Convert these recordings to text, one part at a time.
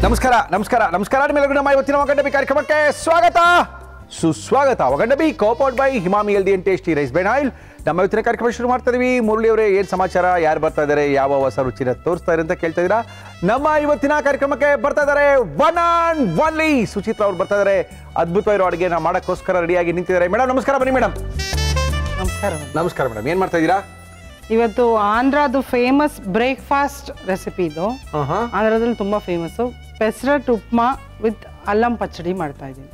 ನಮಸ್ಕಾರ ನಮಸ್ಕಾರ ನಮಸ್ಕಾರ ನಿಮ್ಮೆಲ್ಲರಿಗೂ ನಮ್ಮ ಇವತ್ತಿನ ಒಗಂಡಬಿ ಕಾರ್ಯಕ್ರಮಕ್ಕೆ ಸ್ವಾಗತ ಸುಸ್ವಾಗತ ಒಗಂಡಬಿ ಕೋಪೌಟ್ by Emami healthy and tasty rice bran oil ನಮ್ಮ ಇವತ್ತಿನ ಕಾರ್ಯಕ್ರಮ ಶುರು ಮಾಡ್ತಾ ಇದೀವಿ ಮುರಳಿ ಅವರೇ ಏನು ಸಮಾಚಾರ ಯಾರು ಬರ್ತಾ ಇದ್ದಾರೆ ಯಾವ ಹೊಸ ರುಚಿನ ತೋರಿಸ್ತಾ ಇದ್ದಾರೆ ಅಂತ ಕೇಳ್ತಾ ಇದ್ದೀರಾ ನಮ್ಮ ಇವತ್ತಿನ ಕಾರ್ಯಕ್ರಮಕ್ಕೆ ಬರ್ತಾ ಇದ್ದಾರೆ ಒನ್ ಅಂಡ್ ಒನ್ಲಿ ಸುಚಿತ್ರಾ ಅವ್ರು ಬರ್ತಾ ಇದ್ದಾರೆ ಅದ್ಭುತವಾಗಿರೋ ಅಡುಗೆನ ಮಾಡೋಕ್ಕೋಸ್ಕರ ರೆಡಿಯಾಗಿ ನಿಂತಿದ್ದಾರೆ ಮೇಡಮ್ ನಮಸ್ಕಾರ ಬನ್ನಿ ಮೇಡಮ್ ನಮಸ್ಕಾರ ನಮಸ್ಕಾರ ಮೇಡಮ್ ಏನು ಮಾಡ್ತಾ ಇದ್ದೀರಾ ಇವತ್ತು ಆಂಧ್ರದು ಫೇಮಸ್ ಬ್ರೇಕ್ಫಾಸ್ಟ್ ರೆಸಿಪಿ ಇದು ಹಾಂ ಹಾಂ ಆಂಧ್ರದಲ್ಲಿ ತುಂಬಾ ಫೇಮಸ್ಸು ಪೆಸರಟ್ ಉಪ್ಮಾ ವಿತ್ ಅಲ್ಲಂ ಪಚ್ಚಡಿ ಮಾಡ್ತಾ ಇದ್ದೀನಿ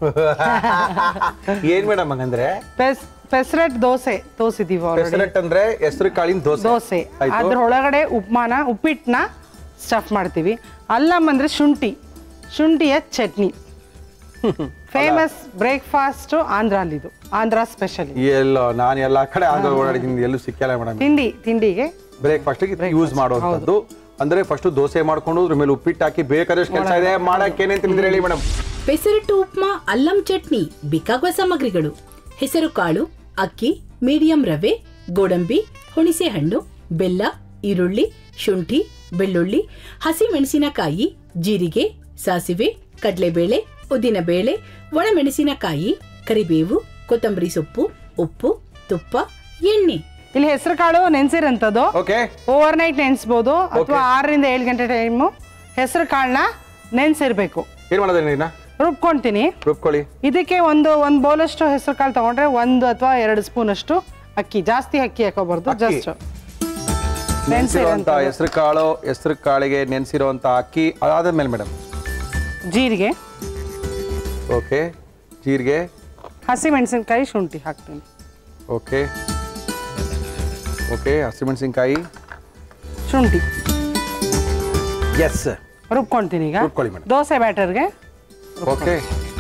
ಏನು ಮೇಡಮ್ ಹಂಗಂದ್ರೆ ಪೆಸ್ ಪೆಸರಟ್ ದೋಸೆ ತೋರಿಸಿದೀವಿ ಆಲ್ರೆಡಿ ಪೆಸರಟ್ ಅಂದ್ರೆ ಹೆಸರು ಕಾಳಿನ ದೋಸೆ ದೋಸೆ ಆಯ್ತು ಅದ್ರೊಳಗಡೆ ಉಪ್ಮಾನ ಉಪ್ಪಿಟ್ಟನ್ನ ಸ್ಟಫ್ ಮಾಡ್ತೀವಿ ಅಲ್ಲಂ ಅಂದ್ರೆ ಶುಂಠಿ ಶುಂಠಿಯ ಚಟ್ನಿ ಫೇಮಸ್ ಬ್ರೇಕ್ಫಾಸ್ಟ್ ಆಂಧ್ರಲ್ಲಿದು ಆಂಧ್ರ ಸ್ಪೆಷಲ್ ಎಲ್ಲೋ ನಾನು ಎಲ್ಲಾ ಕಡೆ ಆಂಧ್ರ ಓಡಾಡಿದ್ದೀನಿ ಎಲ್ಲೂ ಸಿಕ್ಕಲ್ಲ ಮೇಡಮ್ ತಿಂಡಿ ತಿಂಡಿಗೆ ಬ್ರೇಕ್ಫಾಸ್ಟ್ ಯೂಸ್ ಮಾಡುವಂಥದ್ದು ಅಂದ್ರೆ ಫಸ್ಟ್ ದೋಸೆ ಮಾಡ್ಕೊಂಡು ಅದ್ರ ಮೇಲೆ ಉಪ್ಪಿಟ್ಟು ಹಾಕಿ ಬೇಕಾದಷ್ಟು ಕೆಲಸ ಇದೆ ಮಾಡಕ್ಕೆ ಏನೇನ್ ತಿಳಿದ್ರೆ ಹೇಳಿ ಮೇಡಮ್ ಪೆಸರಟ್ಟು ಉಪ್ಮಾ ಅಲ್ಲಂ ಚಟ್ನಿ ಬೇಕಾಗುವ ಸಾಮಗ್ರಿಗಳು ಹೆಸರು ಕಾಳು ಅಕ್ಕಿ ಮೀಡಿಯಂ ರವೆ ಗೋಡಂಬಿ ಹುಣಸೆ ಹಣ್ಣು ಬೆಲ್ಲ ಈರುಳ್ಳಿ ಶುಂಠಿ ಬೆಳ್ಳುಳ್ಳಿ ಹಸಿ ಮೆಣಸಿನಕಾಯಿ ಜೀರಿಗೆ ಸಾಸಿವೆ ಕಡಲೆಬೇಳೆ ಉದ್ದಿನಬೇಳೆ ಒಣಮೆಣಸಿನಕಾಯಿ ಕರಿಬೇವು ಕೊತ್ತಂಬರಿ ಸೊಪ್ಪು ಉಪ್ಪು ತುಪ್ಪ ಎಣ್ಣೆ ಇಲ್ಲಿ ಹೆಸರು ಕಾಳು ನೆನ್ಸಿರಂಥದ್ದು ಓಕೆ ಓವರ್ ನೈಟ್ ನೆನೆಸ್ಬೋದು ಅಥವಾ ಆರರಿಂದ ಏಳು ಗಂಟೆ ಟೈಮು ಹೆಸರು ಕಾಳನ್ನ ನೆನೆಸಿರ್ಬೇಕು ಏನ್ ಮಾಡೋದು ನೀನ ರುಬ್ಕೊಂತೀನಿ ರುಬ್ಕೊಳ್ಳಿ ಇದಕ್ಕೆ ಒಂದು ಒಂದು ಬೌಲಷ್ಟು ಹೆಸರು ಕಾಳು ತಗೊಂಡ್ರೆ ಒಂದು ಅಥವಾ ಎರಡು ಸ್ಪೂನ್ ಅಷ್ಟು ಅಕ್ಕಿ ಜಾಸ್ತಿ ಅಕ್ಕಿ ಹಾಕೋಬಾರ್ದು ಅಕ್ಕಿ. ಜಸ್ಟ್ ನೆನೆಸಿರುವಂತ ಹೆಸರು ಕಾಳು ಹೆಸರು ಕಾಳಿಗೆ ನೆನೆಸಿರುವಂತ ಅಕ್ಕಿ ಅದಾದ್ಮೇಲೆ ಮೇಡಮ್ ಜೀರಿಗೆ ಓಕೆ ಜೀರಿಗೆ ಹಸಿ ಮೆಣಸಿನ್ಕಾಯಿ ಶುಂಠಿ ಹಾಕ್ತೀನಿ ಓಕೆ ಓಕೆ ಹಸಿಮೆಣಸಿನ್ಕಾಯಿ ಶುಂಠಿ ಎಸ್ ರುಬ್ಕೊಂತೀನಿ ಈಗ ರುಬ್ಕೊಳ್ಳಿ madam. ದೋಸೆ ಬ್ಯಾಟರ್ಗೆ ಓಕೆ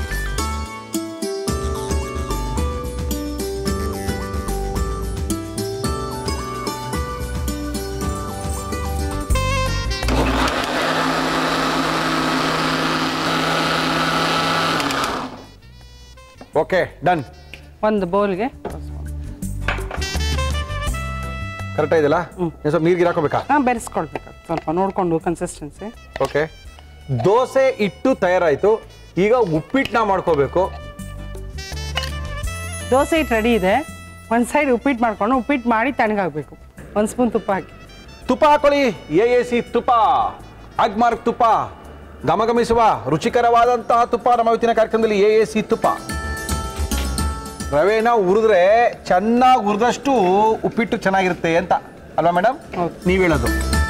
ಓಕೆ ಡನ್ ಒಂದು ಬೌಲ್ಗೆ ಕರೆಕ್ಟ್ ಇದೆಯಲ್ಲ ನೀವು ಸ್ವಲ್ಪ ನೀರಿಗೆ ಹಾಕೋಬೇಕಾ ಹಾಂ ಬೆರೆಸ್ಕೊಳ್ಬೇಕು ಸ್ವಲ್ಪ ನೋಡಿಕೊಂಡು ಕನ್ಸಿಸ್ಟೆನ್ಸಿ ಓಕೆ ದೋಸೆ ಇಟ್ಟು ತಯಾರಾಯ್ತು ಈಗ ಉಪ್ಪಿಟ್ಟನ್ನ ಮಾಡ್ಕೋಬೇಕು ದೋಸೆ ಹಿಟ್ಟು ರೆಡಿ ಇದೆ ಒಂದು ಸೈಡ್ ಉಪ್ಪಿಟ್ಟು ಮಾಡ್ಕೊಂಡು ಉಪ್ಪಿಟ್ಟು ಮಾಡಿ ತಣ್ಣಗಾಗಬೇಕು ಒಂದು ಸ್ಪೂನ್ ತುಪ್ಪ ಹಾಕಿ ತುಪ್ಪ ಹಾಕೊಳ್ಳಿ ಎ ಎ ಸಿ ತುಪ್ಪ ಅಗ್ಮಾರ್ಕ್ ತುಪ್ಪ ಘಮಘಮಿಸುವ ರುಚಿಕರವಾದಂತಹ ತುಪ್ಪ ನಮ್ಮ ಇವತ್ತಿನ ಕಾರ್ಯಕ್ರಮದಲ್ಲಿ ಎ ಎ ಸಿ ತುಪ್ಪ ರವೆನ ಹುರಿದ್ರೆ ಚೆನ್ನಾಗಿ ಹುರಿದಷ್ಟು ಉಪ್ಪಿಟ್ಟು ಚೆನ್ನಾಗಿರುತ್ತೆ ಅಂತ ಅಲ್ವಾ ಮೇಡಮ್ ಹೌದು. ನೀವು ಹೇಳೋದು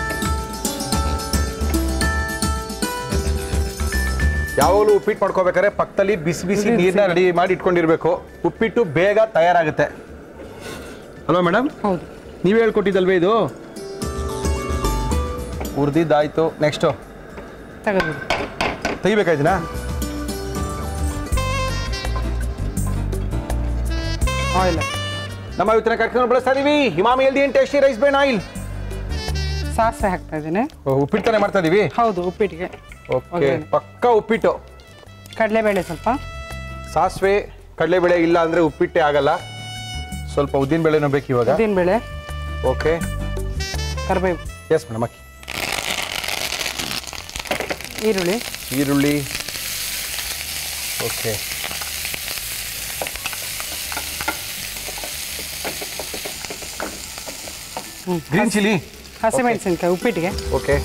ಯಾವಾಗಲೂ ಉಪ್ಪಿಟ್ಟು ಮಾಡ್ಕೋಬೇಕಾದ್ರೆ ಪಕ್ಕದಲ್ಲಿ ಬಿಸಿ ಬಿಸಿ ನೀರನ್ನ ರೆಡಿ ಮಾಡಿ ಇಟ್ಕೊಂಡಿರ್ಬೇಕು ಉಪ್ಪಿಟ್ಟು ಬೇಗ ತಯಾರಾಗುತ್ತೆ ಅಲ್ವಾ ಮೇಡಮ್ ಹೌದು ನೀವೇ ಹೇಳ್ಕೊಟ್ಟಿದ್ದಲ್ವೇ ಇದು ಹುರಿದಿದ್ದಾಯ್ತು ನೆಕ್ಸ್ಟು ತೆಗೆದು ತೆಗಿಬೇಕಾಯ್ತಿನಾ ಆಯಿಲ್ ನಮ್ಮ ಇವತ್ತಿನ ಕಾರ್ಯಕ್ರಮ ಬಳಸ್ತಾ ಇದೀವಿ ಹಿಮಾಮಿ healthy tasty rice bran oil ಸಾಸಿವೆ ಹಾಕ್ತಾ ಇದ್ದೀನಿ ಉಪ್ಪಿಟ್ಟು ತಾನೇ ಮಾಡ್ತಾ ಇದೀವಿ ಹೌದು ಉಪ್ಪಿಟ್ಟಿಗೆ ಓಕೆ ಒಗ್ಗರಣೆ. ಪಕ್ಕ ಉಪ್ಪಿಟ್ಟು ಕಡಲೆಬೇಳೆ ಸ್ವಲ್ಪ ಸಾಸಿವೆ ಕಡಲೆಬೇಳೆ ಇಲ್ಲ ಅಂದ್ರೆ ಉಪ್ಪಿಟ್ಟೆ ಆಗಲ್ಲ ಸ್ವಲ್ಪ ಉದ್ದಿನ ಬೇಳೆನೂ ಬೇಕು ಇವಾಗ ಉದ್ದಿನಬೇಳೆ ಓಕೆ ಕರಿಬೇವು ಎಸ್ ಮೇಡಮ್ ಅಕ್ಕಿ ಈರುಳ್ಳಿ ಈರುಳ್ಳಿ ಓಕೆ ಗ್ರೀನ್ ಚಿಲ್ಲಿ ಹಸಿಮೆಣಸಿನ್ಕಾಯಿ ಉಪ್ಪಿಟ್ಟಿಗೆ ಓಕೆ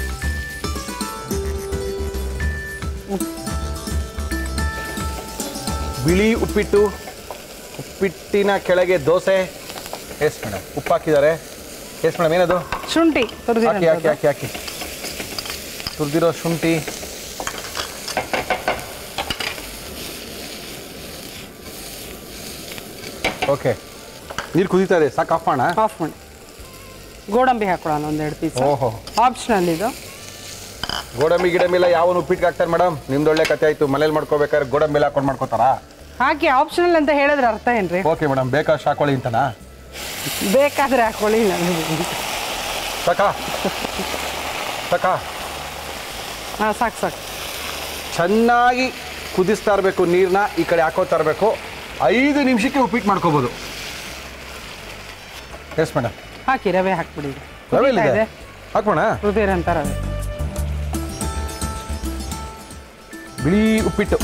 ಬಿಳಿ ಉಪ್ಪಿಟ್ಟು ಉಪ್ಪಿಟ್ಟಿನ ಕೆಳಗೆ ದೋಸೆ ಎಸ್ ಮೇಡಮ್ ಉಪ್ಪು ಹಾಕಿದ್ದಾರೆ ಎಸ್ ಮೇಡಮ್ ಏನದು ಶುಂಠಿ ಹಾಕಿ ಹಾಕಿ ತುರಿದಿರೋಂಥದ್ದು. ಹಾಕಿ ಹಾಕಿ ತುರಿದಿರೋ ಶುಂಠಿ ಓಕೆ ನೀರು ಕುದೀತಾ ಇದೆ ಸಾಕು ಆಫ್ ಮಾಡೋಣ ಆಫ್ ಮಾಡಿ ಗೋಡಂಬಿ ಹಾಕೊಳ್ಳೋಣ ಒಂದೆರಡು ಪೀಸ್ ಓಹೋ ಆಪ್ಷನಲ್ ಇದು ಗೋಡಂಬಿ ಗಿಡಂಬಿ ಎಲ್ಲ ಯಾವನು ಉಪ್ಪಿಟ್ಟಿಗೆ ಹಾಕ್ತಾರೆ ಮೇಡಮ್ ನಿಮ್ದು ಒಳ್ಳೆ ಕತೆ ಆಯ್ತು ಮನೇಲಿ ಮಾಡ್ಕೋಬೇಕಾದ್ರೆ ಗೋಡಂಬಿ ಎಲ್ಲ ಹಾಕೊಂಡು ಮಾಡ್ಕೋತಾರಾ ಹಾಕಿ ಆಪ್ಷನಲ್ ಅಂತ ಹೇಳಿದ್ರೆ ಅರ್ಥ ಏನ್ರಿ ಓಕೆ ಮೇಡಮ್ ಬೇಕಾಷ್ಟು ಹಾಕೊಳ್ಳಿ ಅಂತನಾ ಬೇಕಾದ್ರೆ ಹಾಕೊಳ್ಳಿ ನನಗೆ ಸಾಕಾ ಸಾಕಾ ಹಾಂ ಸಾಕು ಸಾಕು ಚೆನ್ನಾಗಿ ಕುದಿಸ್ತಾ ಇರಬೇಕು ನೀರನ್ನ ಈ ಕಡೆ ಹಾಕೋತಾ ಇರಬೇಕು ಐದು ನಿಮಿಷಕ್ಕೆ ಉಪ್ಪಿಟ್ಟು ಮಾಡ್ಕೋಬೋದು ಎಸ್ ಮೇಡಮ್ ಹಾಕಿ ರವೆ ಹಾಕ್ಬಿಡಿ ಈಗ. ರವೆ ಕುದೀತಾ ಇದೆ ಇದೆ ಹಾಕೋಣ ರುದಿರಂತ ರವೆ ಬಿಳಿ ಉಪ್ಪಿಟ್ಟು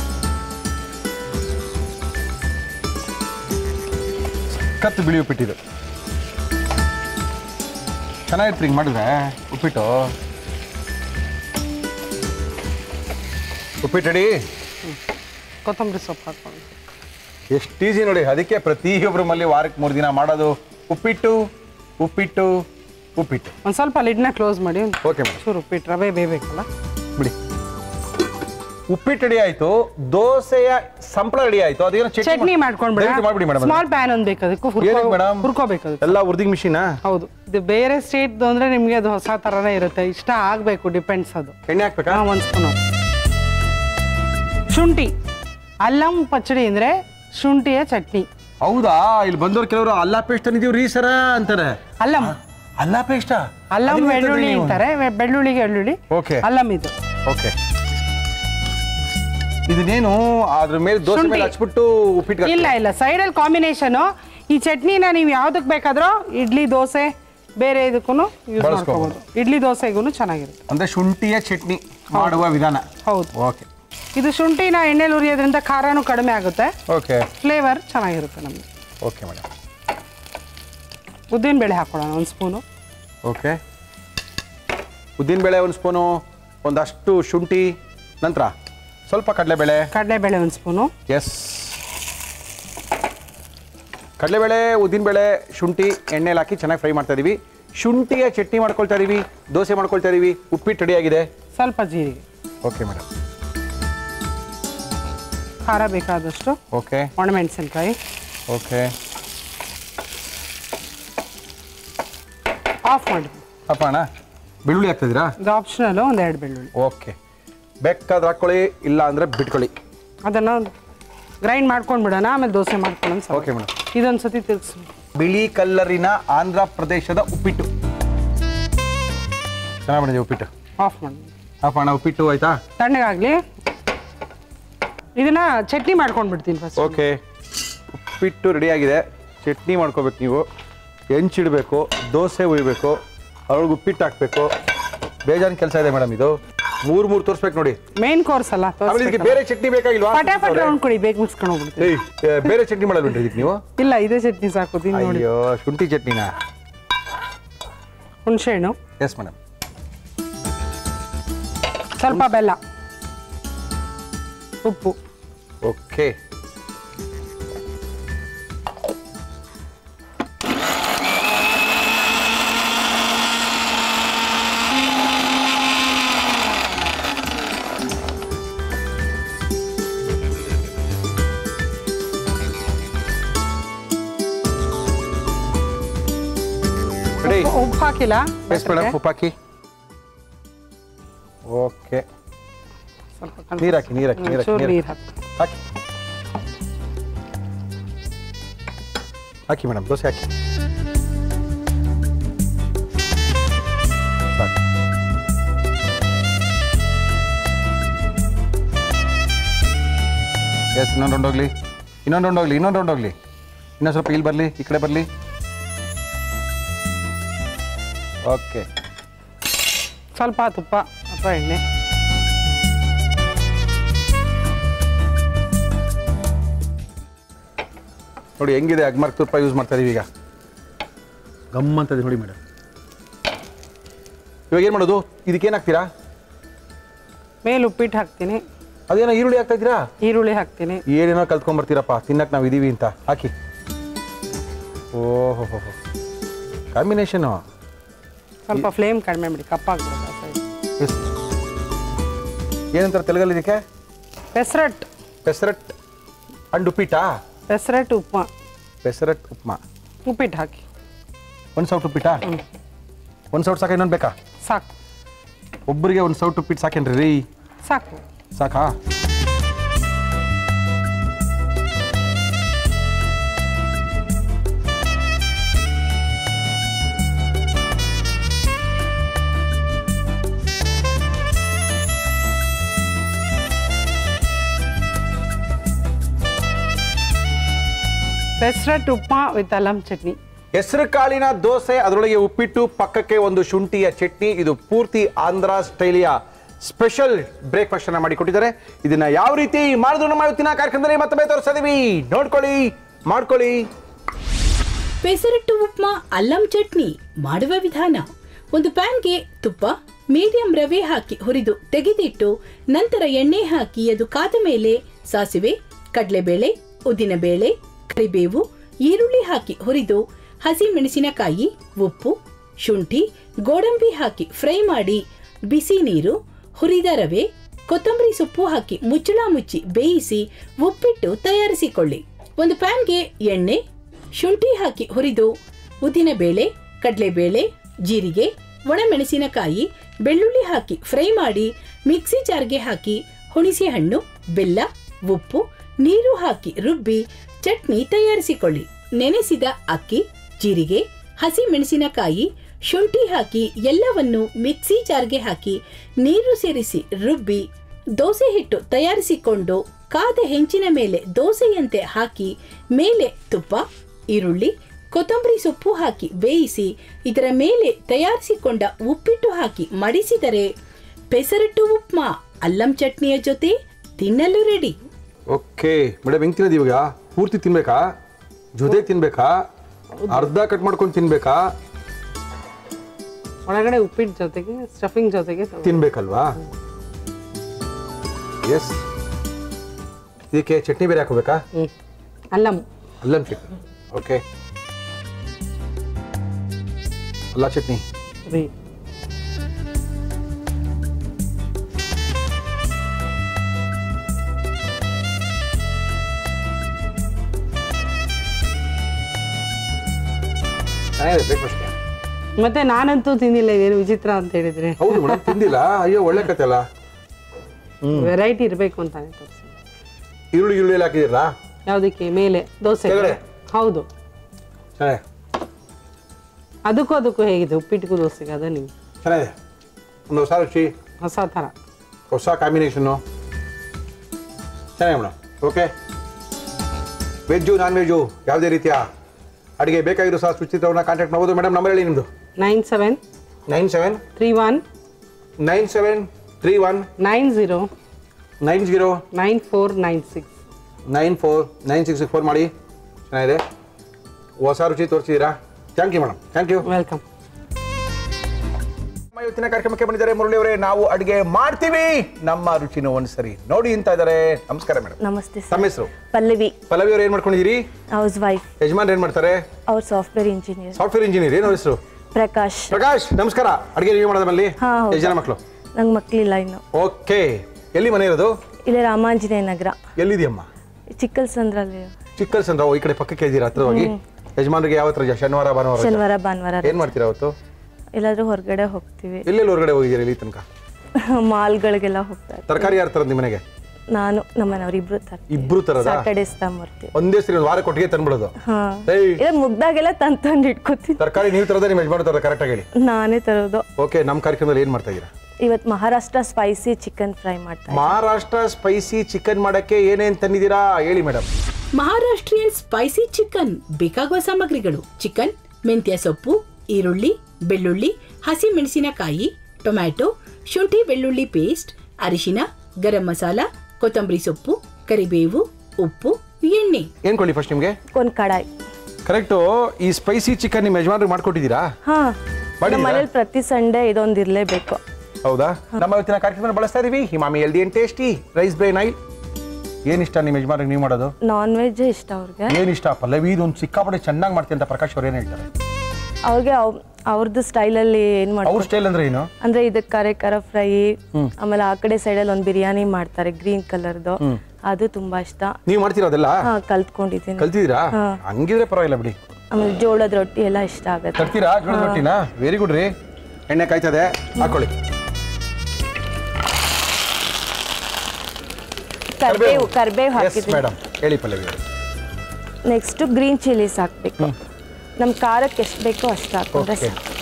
ಕತ್ತು ಬಿಳಿ ಉಪ್ಪಿಟ್ಟಿದು ಚೆನ್ನಾಗಿರ್ತೀರಿ ಹಿಂಗೆ ಮಾಡಿದ್ರೆ ಉಪ್ಪಿಟ್ಟು ಉಪ್ಪಿಟ್ಟು ರೆಡಿ ಕೊತ್ತಂಬರಿ ಸೊಪ್ಪು ಹಾಕೊಂಡು ಎಷ್ಟು ಈಸಿ ನೋಡಿ ಅದಕ್ಕೆ ಪ್ರತಿಯೊಬ್ಬರು ಮಲ್ಲಿ ವಾರಕ್ಕೆ ಮೂರು ದಿನ ಮಾಡೋದು ಉಪ್ಪಿಟ್ಟು ಉಪ್ಪಿಟ್ಟು ಉಪ್ಪಿಟ್ಟು ಒಂದು ಸ್ವಲ್ಪ ಲಿಡ್ನ ಕ್ಲೋಸ್ ಮಾಡಿ ಒಂದು ಓಕೆ ಮೇಡಮ್ ಚೂರು ಉಪ್ಪಿಟ್ಟು ರವೆ ಬೇಯಬೇಕಲ್ಲ ಬಿಡಿ ಉಪ್ಪಿಟ್ಟು ರೆಡಿ ಆಯ್ತು ದೋಸೆಯ ಸಂಪಳ ರೆಡಿ ಆಯ್ತು ಅದೇನೋ ಚಟ್ನಿ ಮಾಡ್ಕೊಂಡ್ಬಿಡ ದಯವಿಟ್ಟು ಮಾಡ್ಬಿಡಿ ಮೇಡಮ್ ಸ್ಮಾಲ್ ಪ್ಯಾನ್ ಒಂದು ಬೇಕು ಅದಕ್ಕೂ ಏನಕ್ಕೆ ಮೇಡಮ್ ಹುರ್ಕೋಬೇಕು ಅದಕ್ಕೆ ಎಲ್ಲ ಉರ್ದಿಂಗ್ ಮಿಷಿನಾ ಹೌದು ಇದು ಬೇರೆ ಸ್ಟೇಟ್ ಅಂದ್ರೆ ನಿಮಗೆ ಅದು ಹೊಸ ಥರನೇ ಇರುತ್ತೆ ಇಷ್ಟ ಆಗಬೇಕು ಡಿಪೆಂಡ್ಸ್ ಅದು ಎಣ್ಣೆ ಹಾಕ್ಬೇಕಾ ಹಾಂ ಒಂದು ಸ್ಪೂನು ಶುಂಠಿ ಅಲ್ಲಂ ಪಚ್ಚಡಿ ಅಂದರೆ ಶುಂಠಿಯ ಚಟ್ನಿ ಹೌದಾ ಇಲ್ಲಿ ಬಂದವ್ರು ಕೆಲವರು ಅಲ್ಲ ಪೇಸ್ಟ್ ಅಂದಿದೀವಿ ರೀ ಸರ ಅಂತಾರೆ ಅಲ್ಲಂ ಅಲ್ಲ ಪೇಸ್ಟಾ ಅಲ್ಲಂ ಬೆಳ್ಳುಳ್ಳಿ ಅಂತಾರೆ ವೆ- ಬೆಳ್ಳುಳ್ಳಿಗೆ ಬೆಳ್ಳುಳ್ಳಿ ಓಕೆ ಅಲ್ಲಂ ಇದು ಓಕೆ ಇದನ್ನೇನು ಅದ್ರ ಮೇಲೆ ದೋಸೆ ಮೇಲೆ ಶುಂಠಿ. ಹಚ್ಬಿಟ್ಟು ಉಪ್ಪಿಟ್ಟು ಇಲ್ಲ ಇಲ್ಲ ಸೈಡಲ್ಲಿ ಕಾಂಬಿನೇಷನು ಈ ಚಟ್ನಿನ ನೀವು ಯಾವುದಕ್ಕೆ ಬೇಕಾದ್ರೂ ಇಡ್ಲಿ ದೋಸೆ ಬೇರೆ ಇದಕ್ಕೂ ಯೂಸ್ ಬಳಸ್ಕೊಬೋದು. ಮಾಡ್ಕೋಬೋದು ಇಡ್ಲಿ ದೋಸೆಗೂ ಚೆನ್ನಾಗಿರುತ್ತೆ ಅಂದ್ರೆ ಶುಂಠಿಯ ಚಟ್ನಿ ಮಾಡುವ ವಿಧಾನ ಹೌದು ಓಕೆ ಇದು ಶುಂಠಿನ ಎಣ್ಣೆಲಿ ಉರಿಯೋದ್ರಿಂದ ಖಾರನೂ ಕಡಿಮೆ ಆಗುತ್ತೆ ಓಕೆ ಫ್ಲೇವರ್ ಚೆನ್ನಾಗಿರುತ್ತೆ ನಮಗೆ ಓಕೆ ಮೇಡಮ್ ಉದ್ದಿನಬೇಳೆ ಹಾಕೊಳ್ಳೋಣ ಒಂದು ಸ್ಪೂನು ಓಕೆ ಉದ್ದಿನಬೇಳೆ ಒಂದು ಸ್ಪೂನು ಒಂದಷ್ಟು ಶುಂಠಿ ನಂತರ ಸ್ವಲ್ಪ ಕಡಲೆಬೇಳೆ ಕಡಲೆಬೇಳೆ ಒಂದು ಸ್ಪೂನು ಎಸ್ ಕಡಲೆಬೇಳೆ ಉದ್ದಿನಬೇಳೆ ಶುಂಠಿ ಎಣ್ಣೆಲಿ ಹಾಕಿ ಚೆನ್ನಾಗಿ ಫ್ರೈ ಮಾಡ್ತಾ ಇದೀವಿ ಶುಂಠಿಯ ಚಟ್ನಿ ಮಾಡ್ಕೊಳ್ತಾ ಇದೀವಿ ದೋಸೆ ಮಾಡ್ಕೊಳ್ತಾ ಇದೀವಿ ಉಪ್ಪಿಟ್ಟು ರೆಡಿಯಾಗಿದೆ ಸ್ವಲ್ಪ ಜೀರಿಗೆ ಓಕೆ ಮೇಡಮ್ ಖಾರ ಬೇಕಾದಷ್ಟು ಓಕೆ ಒಣಮೆಣಸಿನ್ಕಾಯಿ ಓಕೆ ಆಫ್ ಮಾಡಿ ಅಪ್ಪ ಅಣ್ಣ ಬೆಳ್ಳುಳ್ಳಿ ಹಾಕ್ತಿದ್ದೀರಾ ಇದು ಆಪ್ಷನಲ್ಲು ಒಂದು ಎರಡು ಬೆಳ್ಳುಳ್ಳಿ ಓಕೆ ಬೇಕಾದ್ರೆ ಹಾಕ್ಕೊಳ್ಳಿ ಇಲ್ಲ ಅಂದರೆ ಬಿಟ್ಕೊಳ್ಳಿ ಅದನ್ನು ಗ್ರೈಂಡ್ ಮಾಡ್ಕೊಂಡು ಬಿಡೋಣ ಆಮೇಲೆ ದೋಸೆ ಮಾಡ್ಕೊಳ್ಳೋಣ ಸರ್ ಓಕೆ ಮೇಡಮ್ ಇದೊಂದು ಸತಿ ತಿರ್ಗಿಸಿ ಬಿಳಿ ಕಲ್ಲರಿನ ಆಂಧ್ರ ಪ್ರದೇಶದ ಉಪ್ಪಿಟ್ಟು ಚೆನ್ನಾಗಿ ಬಂದಿದೆ ಉಪ್ಪಿಟ್ಟು ಆಫ್ ಮಾಡಿ ಅಪ್ಪ ಅಣ್ಣ ಉಪ್ಪಿಟ್ಟು ಆಯ್ತಾ ತಣ್ಣಗಾಗಲಿ ಇದನ್ನ ಚಟ್ನಿ ಮಾಡ್ಕೊಂಡು ಬಿಡ್ತೀನಿ ಫಸ್ಟ್ ಓಕೆ ಉಪ್ಪಿಟ್ಟು ರೆಡಿಯಾಗಿದೆ ಚಟ್ನಿ ಮಾಡ್ಕೋಬೇಕು ನೀವು ಹೆಂಚಿಡಬೇಕು ದೋಸೆ ಉಯ್ಬೇಕು ಅವ್ರಿಗೆ ಉಪ್ಪಿಟ್ಟು ಹಾಕಬೇಕು ಬೇಜಾನ್ ಕೆಲಸ ಇದೆ ಮೇಡಮ್ ಇದು ಮೂರು ಮೂರು ತೋರಿಸ್ಬೇಕು ನೋಡಿ ಮೇನ್ ಕೋರ್ಸ್ ಅಲ್ಲ ಆಮೇಲೆ ಇದಕ್ಕೆ ಬೇರೆ ಚಟ್ನಿ ಬೇಕಾಗಿಲ್ವಾ ಫಟಾಫಟ್ ರೌಂಡ್ ಕೊಡಿ ಬೇಗ ಮುಗಿಸ್ಕೊಂಡು ಹೋಗ್ಬಿಡ್ತೀನಿ ಏಯ್, ಏ, ಬೇರೆ ಚಟ್ನಿ ಮಾಡಲ್ವೇನ್ರಿ ಇದಕ್ಕೆ ನೀವು ಇಲ್ಲ ಇದೇ ಚಟ್ನಿ ಸಾಕು ತಿಂದು ನೋಡಿ ಅಯ್ಯೋ ಶುಂಠಿ ಚಟ್ನಿನಾ ಹುಣಸೆಹಣ್ಣು ಎಸ್ ಮೇಡಮ್ ಸ್ವಲ್ಪ ಬೆಲ್ಲ ಉಪ್ಪು ಓಕೆ ರೆಡಿ ಉಪ್ಪು ಹಾಕಿಲ್ಲ ಎಸ್ ಮೇಡಮ್ ಉಪ್ಪು ಹಾಕಿ ಓಕೆ ಸ್ವಲ್ಪ ನೀರ್ ಹಾಕಿ ನೀರ್ ಹಾಕಿ ನೀರ್ ಹಾಕಿ ಚೂರು ನೀರ್ ನೀರು ಹಾಕಿ ಹಾಕಿ ಹಾಕಿ ಮೇಡಮ್ ದೋಸೆ ಹಾಕಿ ಸಾಕು ಎಸ್ ಇನ್ನೊಂದು ರೌಂಡ್ ಹೋಗ್ಲಿ ಇನ್ನೊಂದು ರೌಂಡ್ ಹೋಗ್ಲಿ ಇನ್ನೊಂದು ರೌಂಡ್ ಹೋಗ್ಲಿ ಇನ್ನೊಂದು ಸ್ವಲ್ಪ ಇಲ್ಲಿ ಬರಲಿ ಈ ಕಡೆ ಬರಲಿ ಓಕೆ ಸ್ವಲ್ಪ ತುಪ್ಪ ಅಥವಾ ಎಣ್ಣೆ ನೋಡಿ ಹೆಂಗಿದೆ ಅಗ್ಮಾರ್ಕ್ ತುಪ್ಪ ಯೂಸ್ ಮಾಡ್ತಾ ಇದೀವಿ ಈಗ ಗಮ್ ಅಂತದೆ ನೋಡಿ ಮೇಡಮ್ ಇವಾಗ ಏನು ಮಾಡೋದು ಇದಕ್ಕೇನು ಹಾಕ್ತೀರಾ ಮೇಲೆ ಉಪ್ಪಿಟ್ಟು ಹಾಕ್ತೀನಿ ಅದೇನೋ ಈರುಳ್ಳಿ ಹಾಕ್ತಾ ಇದ್ದೀರಾ ಈರುಳ್ಳಿ ಹಾಕ್ತೀನಿ ಏನೇನೋ ಕಲ್ತ್ಕೊಂಡ್ಬರ್ತೀರಪ್ಪ ತಿನ್ನಕ್ಕೆ ನಾವು ಇದೀವಿ ಅಂತ ಹಾಕಿ ಓಹೋ ಹೋ ಕಾಂಬಿನೇಷನು ಸ್ವಲ್ಪ ಫ್ಲೇಮ್ ಕಡಿಮೆ ಮಾಡಿ ಕಪ್ಪಾಗ್ಬಿಡುತ್ತೆ ಆ side. ಎಸ್ ಏನಂತಾರೆ ತೆಲುಗಲ್ಲಿ ಇದಕ್ಕೆ ಪೆಸರಟ್ ಪೆಸರಟ್ ಅಂಡ್ ಉಪ್ಪಿಟ್ಟಾ ಪೆಸರಟ್ ಉಪ್ಮಾ ಪೆಸರಟ್ ಉಪ್ಮಾ ಉಪ್ಪಿಟ್ಟು ಹಾಕಿ ಒಂದು ಸೌಟ್ ಉಪ್ಪಿಟ್ಟಾ ಒಂದು ಸೌಟ್ ಸಾಕ ಇನ್ನೊಂದು ಬೇಕಾ ಸಾಕು ಒಬ್ಬರಿಗೆ ಒಂದು ಸೌಟ್ ಉಪ್ಪಿಟ್ಟು ಸಾಕೇನ್ರಿ ರೀ ಸಾಕು ಸಾಕಾ ಪೆಸರಟ್ ಉಪ್ಮಾ ವಿತ್ ಅಲ್ಲಂ ಚಟ್ನಿ ಹೆಸರು ಕಾಳಿನ ದೋಸೆ ಅದರೊಳಗೆ ಉಪ್ಪಿಟ್ಟು ಪಕ್ಕಕ್ಕೆ ಒಂದು ಶುಂಠಿಯ ಚಟ್ನಿ ಇದು ಪೂರ್ತಿ ಆಂಧ್ರ ಸ್ಟೈಲಿಯ ಸ್ಪೆಷಲ್ ಬ್ರೇಕ್ಫಾಸ್ಟ್ ಅನ್ನ ಮಾಡಿ ಕೊಟ್ಟಿದ್ದಾರೆ ಇದನ್ನ ಯಾವ ರೀತಿ ಮಾಡಿದ್ರು ನಮ್ಮ ಇವತ್ತಿನ ಕಾರ್ಯಕ್ರಮದಲ್ಲಿ ಮತ್ತೊಮ್ಮೆ ತೋರಿಸ್ತಾ ಇದೀವಿ ನೋಡ್ಕೊಳ್ಳಿ ಮಾಡ್ಕೊಳ್ಳಿ ಪೆಸರಟ್ಟು ಉಪ್ಮಾ ಅಲ್ಲಂ ಚಟ್ನಿ ಮಾಡುವ ವಿಧಾನ ಒಂದು ಪ್ಯಾನ್ಗೆ ತುಪ್ಪ ಮೀಡಿಯಂ ರವೆ ಹಾಕಿ ಹುರಿದು ತೆಗೆದಿಟ್ಟು ನಂತರ ಎಣ್ಣೆ ಹಾಕಿ ಅದು ಕಾದ ಮೇಲೆ ಸಾಸಿವೆ ಕಡಲೆಬೇಳೆ ಉದ್ದಿನಬೇಳೆ ಕರಿಬೇವು ಈರುಳ್ಳಿ ಹಾಕಿ ಹುರಿದು ಹಸಿ ಮೆಣಸಿನಕಾಯಿ ಉಪ್ಪು ಶುಂಠಿ ಗೋಡಂಬಿ ಹಾಕಿ ಫ್ರೈ ಮಾಡಿ ಬಿಸಿ ನೀರು ಹುರಿದ ರವೆ ಕೊತ್ತಂಬರಿ ಸೊಪ್ಪು ಹಾಕಿ ಮುಚ್ಚಳ ಮುಚ್ಚಿ ಬೇಯಿಸಿ ಉಪ್ಪಿಟ್ಟು ತಯಾರಿಸಿಕೊಳ್ಳಿ ಒಂದು ಪ್ಯಾನ್ಗೆ ಎಣ್ಣೆ ಶುಂಠಿ ಹಾಕಿ ಹುರಿದು ಉದ್ದಿನಬೇಳೆ ಕಡಲೆಬೇಳೆ ಜೀರಿಗೆ ಒಣಮೆಣಸಿನಕಾಯಿ ಬೆಳ್ಳುಳ್ಳಿ ಹಾಕಿ ಫ್ರೈ ಮಾಡಿ ಮಿಕ್ಸಿ ಜಾರ್ಗೆ ಹಾಕಿ ಹುಣಸೆ ಹಣ್ಣು ಬೆಲ್ಲ ಉಪ್ಪು ನೀರು ಹಾಕಿ ರುಬ್ಬಿ ಚಟ್ನಿ ತಯಾರಿಸಿಕೊಳ್ಳಿ ನೆನೆಸಿದ ಅಕ್ಕಿ ಜೀರಿಗೆ ಹಸಿ ಮೆಣಸಿನಕಾಯಿ ಶುಂಠಿ ಹಾಕಿ ಎಲ್ಲವನ್ನು ಮಿಕ್ಸಿ ಜಾರ್ಗೆ ಹಾಕಿ ನೀರು ಸೇರಿಸಿ ರುಬ್ಬಿ ದೋಸೆ ಹಿಟ್ಟು ತಯಾರಿಸಿಕೊಂಡು ಕಾದ ಹೆಂಚಿನ ಮೇಲೆ ದೋಸೆಯಂತೆ ಹಾಕಿ ಮೇಲೆ ತುಪ್ಪ ಈರುಳ್ಳಿ ಕೊತ್ತಂಬರಿ ಸೊಪ್ಪು ಹಾಕಿ ಬೇಯಿಸಿ ಇದರ ಮೇಲೆ ತಯಾರಿಸಿಕೊಂಡ ಉಪ್ಪಿಟ್ಟು ಹಾಕಿ ಮಡಿಸಿದರೆ ಪೆಸರಟ್ಟು ಉಪ್ಮಾ ಅಲ್ಲಂ ಚಟ್ನಿಯ ಜೊತೆ ತಿನ್ನಲು ರೆಡಿ ಓಕೆ ಮೇಡಮ್ ಹೆಂಗ್ ತಿನ್ನೋದು ಇವಾಗ ಪೂರ್ತಿ ತಿನ್ಬೇಕಾ ಜೊತೆಗೆ ತಿನ್ಬೇಕಾ ಅರ್ಧ ಕಟ್ ಮಾಡ್ಕೊಂಡು ತಿನ್ಬೇಕಾ ಒಳಗಡೆ ಉಪ್ಪಿಟ್ಟು ಜೊತೆಗೆ ಸ್ಟಫಿಂಗ್ ಜೊತೆಗೆ ತಗೋ. ತಿನ್ಬೇಕಲ್ವಾ ಎಸ್ ಇದಕ್ಕೆ ಚಟ್ನಿ ಬೇರೆ ಹಾಕೋಬೇಕಾ ಹ್ಮ್ ಅಲ್ಲಂ ಅಲ್ಲಂ ಚಟ್ನಿ ಓಕೆ ಅಲ್ಲ ಚಟ್ನಿ ರೀ ಚೆನ್ನಾಗಿದೆ ಬ್ರೇಕ್ಫಾಸ್ಟ್ಗೆ ಮತ್ತೆ ನಾನಂತೂ ತಿಂದಿಲ್ಲ ಇದೇನು ವಿಚಿತ್ರ ಅಂತ ಹೇಳಿದ್ರೆ ಹೌದು ಮೇಡಮ್ ತಿಂದಿಲ್ಲ ಅಯ್ಯೋ ಒಳ್ಳೆ ಕತೆ ಅಲ್ಲ ವೆರೈಟಿ ಇರಬೇಕು ಅಂತಾನೆ ತೋರಿಸಿ ಈರುಳ್ಳಿ ಈರುಳ್ಳಿ ಎಲ್ಲ ಹಾಕಿದಿರಾ ಯಾವುದಕ್ಕೆ ಮೇಲೆ ದೋಸೆ ಕೆಳಗಡೆ? ಹೌದು ಚೆನ್ನಾಗಿದೆ ಅದಕ್ಕೂ ಅದಕ್ಕೂ ಹೇಗಿದೆ ಉಪ್ಪಿಟ್ಟಿಗೂ ದೋಸೆಗೆ ಅದ ನಿಮ್ಗೆ ಚೆನ್ನಾಗಿದೆ ಒಂದು ಹೊಸ ರುಚಿ ಹೊಸ ಥರ ಹೊಸ ಕಾಂಬಿನೇಷನ್ನು ಚೆನ್ನಾಗಿದೆ madam okay veg non veg ಯಾವುದೇ ರೀತಿಯ ಅಡುಗೆ ಬೇಕಾಗಿರೋ ಸಹ ಸುಚಿತ್ರವನ್ನ ಕಾಂಟ್ಯಾಕ್ಟ್ ಮಾಡ್ಬೋದು ಮೇಡಮ್ ನಂಬರ್ ಹೇಳಿ ನಿಮ್ಮದು nine seven nine seven three one nine seven three one nine zero nine zero nine four nine six nine four nine six four ಮಾಡಿ ಚೆನ್ನಾಗಿದೆ ಹೊಸ ರುಚಿ ತೋರಿಸಿದ್ದೀರಾ thank you madam thank you welcome ನಮ್ಮ ಇವತ್ತಿನ ಕಾರ್ಯಕ್ರಮಕ್ಕೆ ಬಂದಿದ್ದಾರೆ ಮುರಳಿ ಅವರೇ ನಾವು ಅಡುಗೆ ಮಾಡ್ತೀವಿ ನಮ್ಮ ರುಚಿನ ಒಂದ್ಸರಿ ನೋಡಿ ಅಂತ ಇದ್ದಾರೆ ನಮಸ್ಕಾರ ಮೇಡಮ್ ನಮಸ್ತೆ ಸರ್ ತಮ್ಮ ಹೆಸರು ಪಲ್ಲವಿ ಪಲ್ಲವಿ ಅವ್ರು ಏನು ಮಾಡ್ಕೊಂಡಿದ್ದೀರಿ ಹೌಸ್ ವೈಫ್ ಯಜಮಾನ್ ಏನು ಮಾಡ್ತಾರೆ ಅವ್ರ ಸಾಫ್ಟ್ವೇರ್ ಇಂಜಿನಿಯರ್ ಸಾಫ್ಟ್ವೇರ್ ಇಂಜಿನಿಯರ್ ಏನು ಹೆಸರು ಪ್ರಕಾಶ್ ಪ್ರಕಾಶ್ ನಮಸ್ಕಾರ ಅಡುಗೆ ನೀವು ಮಾಡೋದು ನಮ್ಮಲ್ಲಿ ಹಾ, ಹೌದು. ಎಷ್ಟು ಜನ ಮಕ್ಕಳು ನಂಗೆ ಮಕ್ಕಳಿಲ್ಲ ಇನ್ನು ಓಕೆ ಎಲ್ಲಿ ಮನೆ ಇರೋದು ಇಲ್ಲೇ ರಾಮಾಂಜನೇಯ ನಗರ ಎಲ್ಲಿದೆಯಮ್ಮ ಚಿಕ್ಕಲ್ಸಂದ್ರಲ್ಲಿ ಚಿಕ್ಕಲ್ ಸಂದ್ರ ಈ ಕಡೆ ಪಕ್ಕಕ್ಕೆ ಇದ್ದೀರಾ ಹತ್ರವಾಗಿ ಯಜಮಾನ್ರಿಗೆ ಯಾವತ್ತು ರಜಾ ಶನಿವಾರ ಭಾನುವಾರ ರಜಾ? ಶನಿವಾರ ಭಾನುವಾರ ಏನ್ ಮಾಡ್ತೀರಾ ಅವತ್ತು ಎಲ್ಲಾದ್ರೂ ಹೊರಗಡೆ ಹೋಗ್ತೀವಿ ಎಲ್ಲೆಲ್ಲಿ ಹೊರಗಡೆ ಹೋಗಿದ್ದೀರಾ ಇಲ್ಲಿ ತನಕ ಮಾಲ್ಗಳಿಗೆಲ್ಲ ಹೋಗ್ತಾ ಇರ್ತೀವಿ ತರಕಾರಿ ಯಾರು ತರೋದು ನಿಮ್ಮ ಮನೆಗೆ ನಾನು ನಮ್ಮನೆಯವ್ರು ಇಬ್ರು ತರ್ತೀವಿ ಇಬ್ರು ತರದ ಸ್ಯಾಟರ್ಡೇಸ್ ತಗೊಂಬರ್ತೀವಿ ಒಂದೇ ಸರಿ ಒಂದು ವಾರ ಕೊಟ್ಟಿಗೆ ತಂದ್ಬಿಡೋದು ಹಾ ಏಯ್ ಇಲ್ಲ ಮುಗ್ದಾಗೆಲ್ಲ ತಂದ್ ತಂದು ಇಟ್ಕೋತೀನಿ ತರಕಾರಿ ನೀವು ತರೋದೇ ನಿಮ್ಮ ಯಜಮಾನ್ ತರೋದು ಕರೆಕ್ಟಾಗಿ ಹೇಳಿ ನಾನೇ ತರೋದು ಓಕೆ ನಮ್ಮ ಕಾರ್ಯಕ್ರಮದಲ್ಲಿ ಏನು ಮಾಡ್ತಾ ಇದ್ದೀರಾ ಇವತ್ತು ಮಹಾರಾಷ್ಟ್ರ ಸ್ಪೈಸಿ ಚಿಕನ್ ಫ್ರೈ ಮಾಡ್ತಾ ಇದ್ದೀನಿ. ಮಹಾರಾಷ್ಟ್ರ ಸ್ಪೈಸಿ ಚಿಕನ್ ಮಾಡಕ್ಕೆ ಏನೇನ್ ತಂದಿದ್ದೀರಾ ಹೇಳಿ ಮೇಡಮ್ ಮಹಾರಾಷ್ಟ್ರೀಯನ್ ಸ್ಪೈಸಿ ಚಿಕನ್ ಬೇಕಾಗುವ ಸಾಮಗ್ರಿಗಳು ಚಿಕನ್ ಮೆಂತ್ಯ ಸೊಪ್ಪು ಈರುಳ್ಳಿ ಬೆಳ್ಳುಳ್ಳಿ ಹಸಿ ಮೆಣಸಿನಕಾಯಿ ಟೊಮ್ಯಾಟೊ ಶುಂಠಿ ಬೆಳ್ಳುಳ್ಳಿ ಪೇಸ್ಟ್ ಅರಿಶಿನ ಗರಂ ಮಸಾಲ ಕೊತ್ತಂಬರಿ ಸೊಪ್ಪು ಕರಿಬೇವು ಉಪ್ಪು ಎಣ್ಣೆ ಏನ್ ಕೊಡಿ ಫಸ್ಟ್ ನಿಮಗೆ ಒಂದ್ ಕಡಾಯಿ ಕರೆಕ್ಟು ಈ ಸ್ಪೈಸಿ ಚಿಕನ್ ನಿಮ್ಮ ಯಜಮಾನ್ರಿಗೆ ಮಾಡ್ಕೊಟ್ಟಿದ್ದೀರಾ ಹಾ ಮಾಡಿದ್ದೀರಾ? ನಮ್ಮ ಮನೇಲಿ ಪ್ರತಿ ಸಂಡೇ ಇದೊಂದು ಇರಲೇಬೇಕು ಹೌದಾ ನಮ್ಮ ಇವತ್ತಿನ ಕಾರ್ಯಕ್ರಮ ಬಳಸ್ತಾ ಇದೀವಿ ಹಿಮಾಮಿ healthy and tasty rice bran oil ಏನ್ ಇಷ್ಟ ನಿಮ್ಮ ಯಜಮಾನ್ರಿಗೆ ನೀವು ಮಾಡೋದು ನಾನ್ ವೆಜ್ ಇಷ್ಟ ಅವ್ರಿಗೆ ಏನ್ ಇಷ್ಟ ಪಲ್ಲವಿ ಇದೊಂದು ಸಿಕ್ಕಾಪಟ್ಟೆ ಚೆನ್ನಾಗಿ ಮಾಡ್ತೀನಿ ಅಂತ ಪ್ರಕಾಶ್ ಅವ್ರು ಏನ್ ಹೇಳ್ತಾರೆ ಅವ್ರಿಗೆ ಅವ್- ಅವ್ರದ್ದು ಸ್ಟೈಲಲ್ಲಿ ಏನು ಅವ್ರ ಮಾಡ್ತಾರೆ ಸ್ಟೈಲ್ ಅಂದ್ರೆ ಏನು ಅಂದ್ರೆ ಇದಕ್ಕೆ ಕರೆ ಕರ ಫ್ರೈ ಆಮೇಲೆ ಆ ಕಡೆ ಸೈಡಲ್ಲಿ ಒಂದು ಬಿರಿಯಾನಿ ಮಾಡ್ತಾರೆ ಗ್ರೀನ್ ಕಲರ್ದು ಅದು ತುಂಬಾ ಇಷ್ಟ ನೀವು ಮಾಡ್ತೀರಾ ಅದೆಲ್ಲ ಹಾ ಕಲ್ತ್ಕೊಂಡಿದ್ದೀನಿ ಕಲ್ತಿದ್ದೀರಾ ಹಂಗಿದ್ರೆ ಪರವಾಗಿಲ್ಲ ಬಿಡಿ ಆಮೇಲೆ ಜೋಳದ ರೊಟ್ಟಿ ಎಲ್ಲ ಇಷ್ಟ ಆಗುತ್ತೆ ತರ್ತೀರಾ ಜೋಳದ ರೊಟ್ಟಿನ ವೆರಿ ಗುಡ್ ರೀ ಎಣ್ಣೆ ಕಾಯ್ತದೆ ಹಾಕೊಳ್ಳಿ ಕರ್ಬೇವು ಕರ್ಬೇವು ಎಸ್ ಹಾಕಿದ್ದೀನಿ ಮೇಡಮ್ ಹೇಳಿ ಪಲ್ಲವಿ ಅವ್ರೆ. ನೆಕ್ಸ್ಟ್ ಗ್ರೀನ್ ಚಿಲ್ಲೀಸ್ ಹಾಕ್ಬೇಕು ನಮ್ಮ ಖಾರಕ್ಕೆ ಎಷ್ಟು ಬೇಕೋ ಅಷ್ಟು ಹಾಕೊಂಡ್ರೆ Okay. ಸಾಕು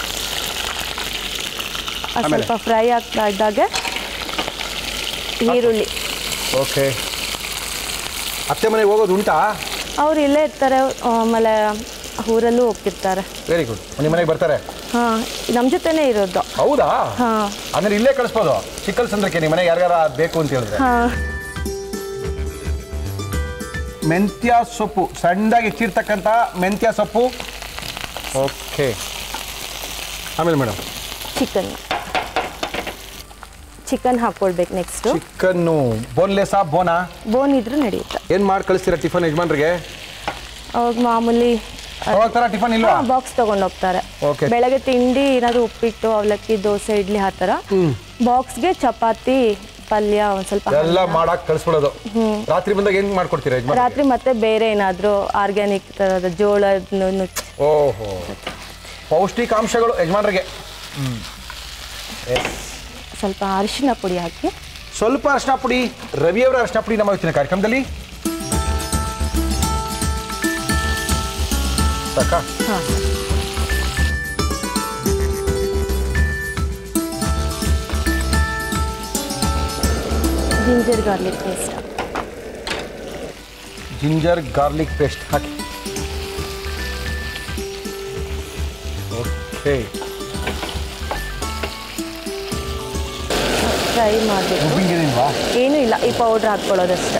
ಅದು ಸ್ವಲ್ಪ ಫ್ರೈ ಆಗ್ತಾ ಇದ್ದಾಗ ಈರುಳ್ಳಿ ಓಕೆ ಅತ್ತೆ ಮನೆಗೆ ಹೋಗೋದು ಉಂಟಾ ಅವ್ರು ಇಲ್ಲೇ ಇರ್ತಾರೆ ಆಮೇಲೆ ಊರಲ್ಲೂ ಹೋಗ್ತಿರ್ತಾರೆ ವೆರಿ ಗುಡ್ ನಿಮ್ಮ ಮನೆಗೆ ಬರ್ತಾರೆ ಹಾ ನಮ್ಮ ಜೊತೆನೇ ಇರೋದು ಹೌದಾ ಹಾ ಅಂದ್ರೆ ಇಲ್ಲೇ ಕಳಿಸ್ಬೋದು ಚಿಕ್ಕಲ್ ಸಂದ್ರಕ್ಕೆ ನಿಮ್ಮ ಮನೆಗೆ ಯಾರ್ಯಾರ ಬೇಕು ಅಂತ ಹೇಳಿದ್ರೆ ಹಾ ಮೆಂತ್ಯ ಸೊಪ್ಪು ಸಣ್ಣದಾಗಿ ಹೆಚ್ಚಿರ್ತಕ್ಕಂಥ ಮೆಂತ್ಯ ಸೊಪ್ಪು ಓಕೆ ಆಮೇಲೆ ಮೇಡಮ್ ಚಿಕನ್ ಚಿಕನ್ ಹಾಕ್ಕೊಳ್ಬೇಕು ನೆಕ್ಸ್ಟು ಚಿಕನ್ನು ಬೋನ್ಲೆಸ್ಸಾ ಬೋನಾ ಬೋನ್ ಇದ್ರೂ ನಡೆಯುತ್ತೆ ಏನು ಮಾಡಿ ಕಳಿಸ್ತೀರಾ ಟಿಫನ್ ಯಜಮಾನ್ರಿಗೆ ಅವಾಗ ಮಾಮೂಲಿ ಅವಾಗ ಥರ ಟಿಫನ್ ಇಲ್ವಾ ಬಾಕ್ಸ್ ತಗೊಂಡು ಹೋಗ್ತಾರೆ Okay. ಬೆಳಗ್ಗೆ ತಿಂಡಿ ಏನಾದ್ರು ಉಪ್ಪಿಟ್ಟು ಅವಲಕ್ಕಿ ದೋಸೆ ಇಡ್ಲಿ ಆ ಥರ ಬಾಕ್ಸ್ಗೆ ಚಪಾತಿ ಪಲ್ಯ ಒಂದು ಸ್ವಲ್ಪ ಎಲ್ಲ ಅನ್ನ. ಮಾಡಕ್ ಕಳಿಸ್ಬಿಡೋದು ರಾತ್ರಿ ಬಂದಾಗ ಏನು ಮಾಡ್ಕೊಡ್ತೀರಾ ಯಜಮಾನ್ ರಾತ್ರಿ ಮತ್ತೆ ಬೇರೆ ಏನಾದರೂ ಆರ್ಗ್ಯಾನಿಕ್ ಥರದ ಜೋಳದ ನುಚ್ಚು ಓಹೋ ಪೌಷ್ಟಿಕಾಂಶಗಳು ಯಜಮಾನ್ರಿಗೆ ಸ್ವಲ್ಪ ಅರಿಶಿನ ಪುಡಿ ಹಾಕಿ ಸ್ವಲ್ಪ ಅರ್ಶಿನ ಪುಡಿ ರವಿಯವರ ಅರ್ಶಿನ ಪುಡಿ ನಮ್ಮ ಇವತ್ತಿನ ಕಾರ್ಯಕ್ರಮದಲ್ಲಿ ಸಾಕಾ ಹಾಂ ginger garlic paste ginger garlic paste ಹಾಕಿ ಓಕೆ ಫ್ರೈ ಮಾಡಬೇಕು ರುಬ್ಬಿಂಗೇನಿಲ್ವಾ ಏನೂ ಇಲ್ಲ ಈ ಪೌಡ್ರ್ ಹಾಕ್ಕೊಳ್ಳೋದಷ್ಟೆ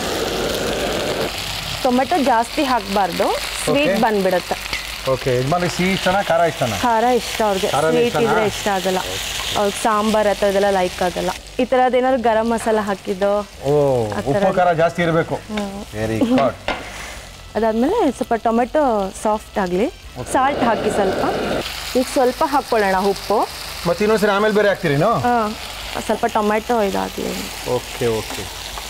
ಟೊಮೆಟೊ ಜಾಸ್ತಿ ಹಾಕಬಾರ್ದು ಸ್ವೀಟ್ Okay. ಬಂದ್ಬಿಡುತ್ತೆ ಓಕೆ ಯಜಮಾನ್ರಿಗೆ ಸಿಹಿ ಇಷ್ಟನಾ ಖಾರ ಇಷ್ಟನಾ ಖಾರ ಇಷ್ಟ ಅವ್ರಿಗೆ ಖಾರನೇ ಸ್ವೀಟ್ ಇಷ್ಟನಾ? ಇದ್ರೆ ಇಷ್ಟ ಆಗಲ್ಲ ಅವ್ರಿಗೆ ಸಾಂಬಾರ್ ಆ ಥರದ್ದೆಲ್ಲ ಲೈಕ್ ಆಗಲ್ಲ ಈ ಥರದ್ದು ಏನಾದ್ರು ಗರಂ ಮಸಾಲ ಹಾಕಿದ್ದು ಓ ಆ ಥರ ಉಪ್ಪು ಖಾರ ಜಾಸ್ತಿ ಇರಬೇಕು ವೆರಿ ಗುಡ್ ಅದಾದಮೇಲೆ ಸ್ವಲ್ಪ ಟೊಮೆಟೊ ಸಾಫ್ಟ್ ಆಗಲಿ ಸಾಲ್ಟ್ ಹಾಕಿ ಸ್ವಲ್ಪ ಈಗ ಸ್ವಲ್ಪ ಹಾಕ್ಕೊಳ್ಳೋಣ ಉಪ್ಪು ಮತ್ತೆ ಇನ್ನೊಂದ್ಸರಿ ಆಮೇಲೆ ಬೇರೆ ಹಾಕ್ತೀರೇನು ಹಾಂ ಸ್ವಲ್ಪ ಟೊಮೆಟೊ ಇದಾಗಲಿ ಓಕೆ ಓಕೆ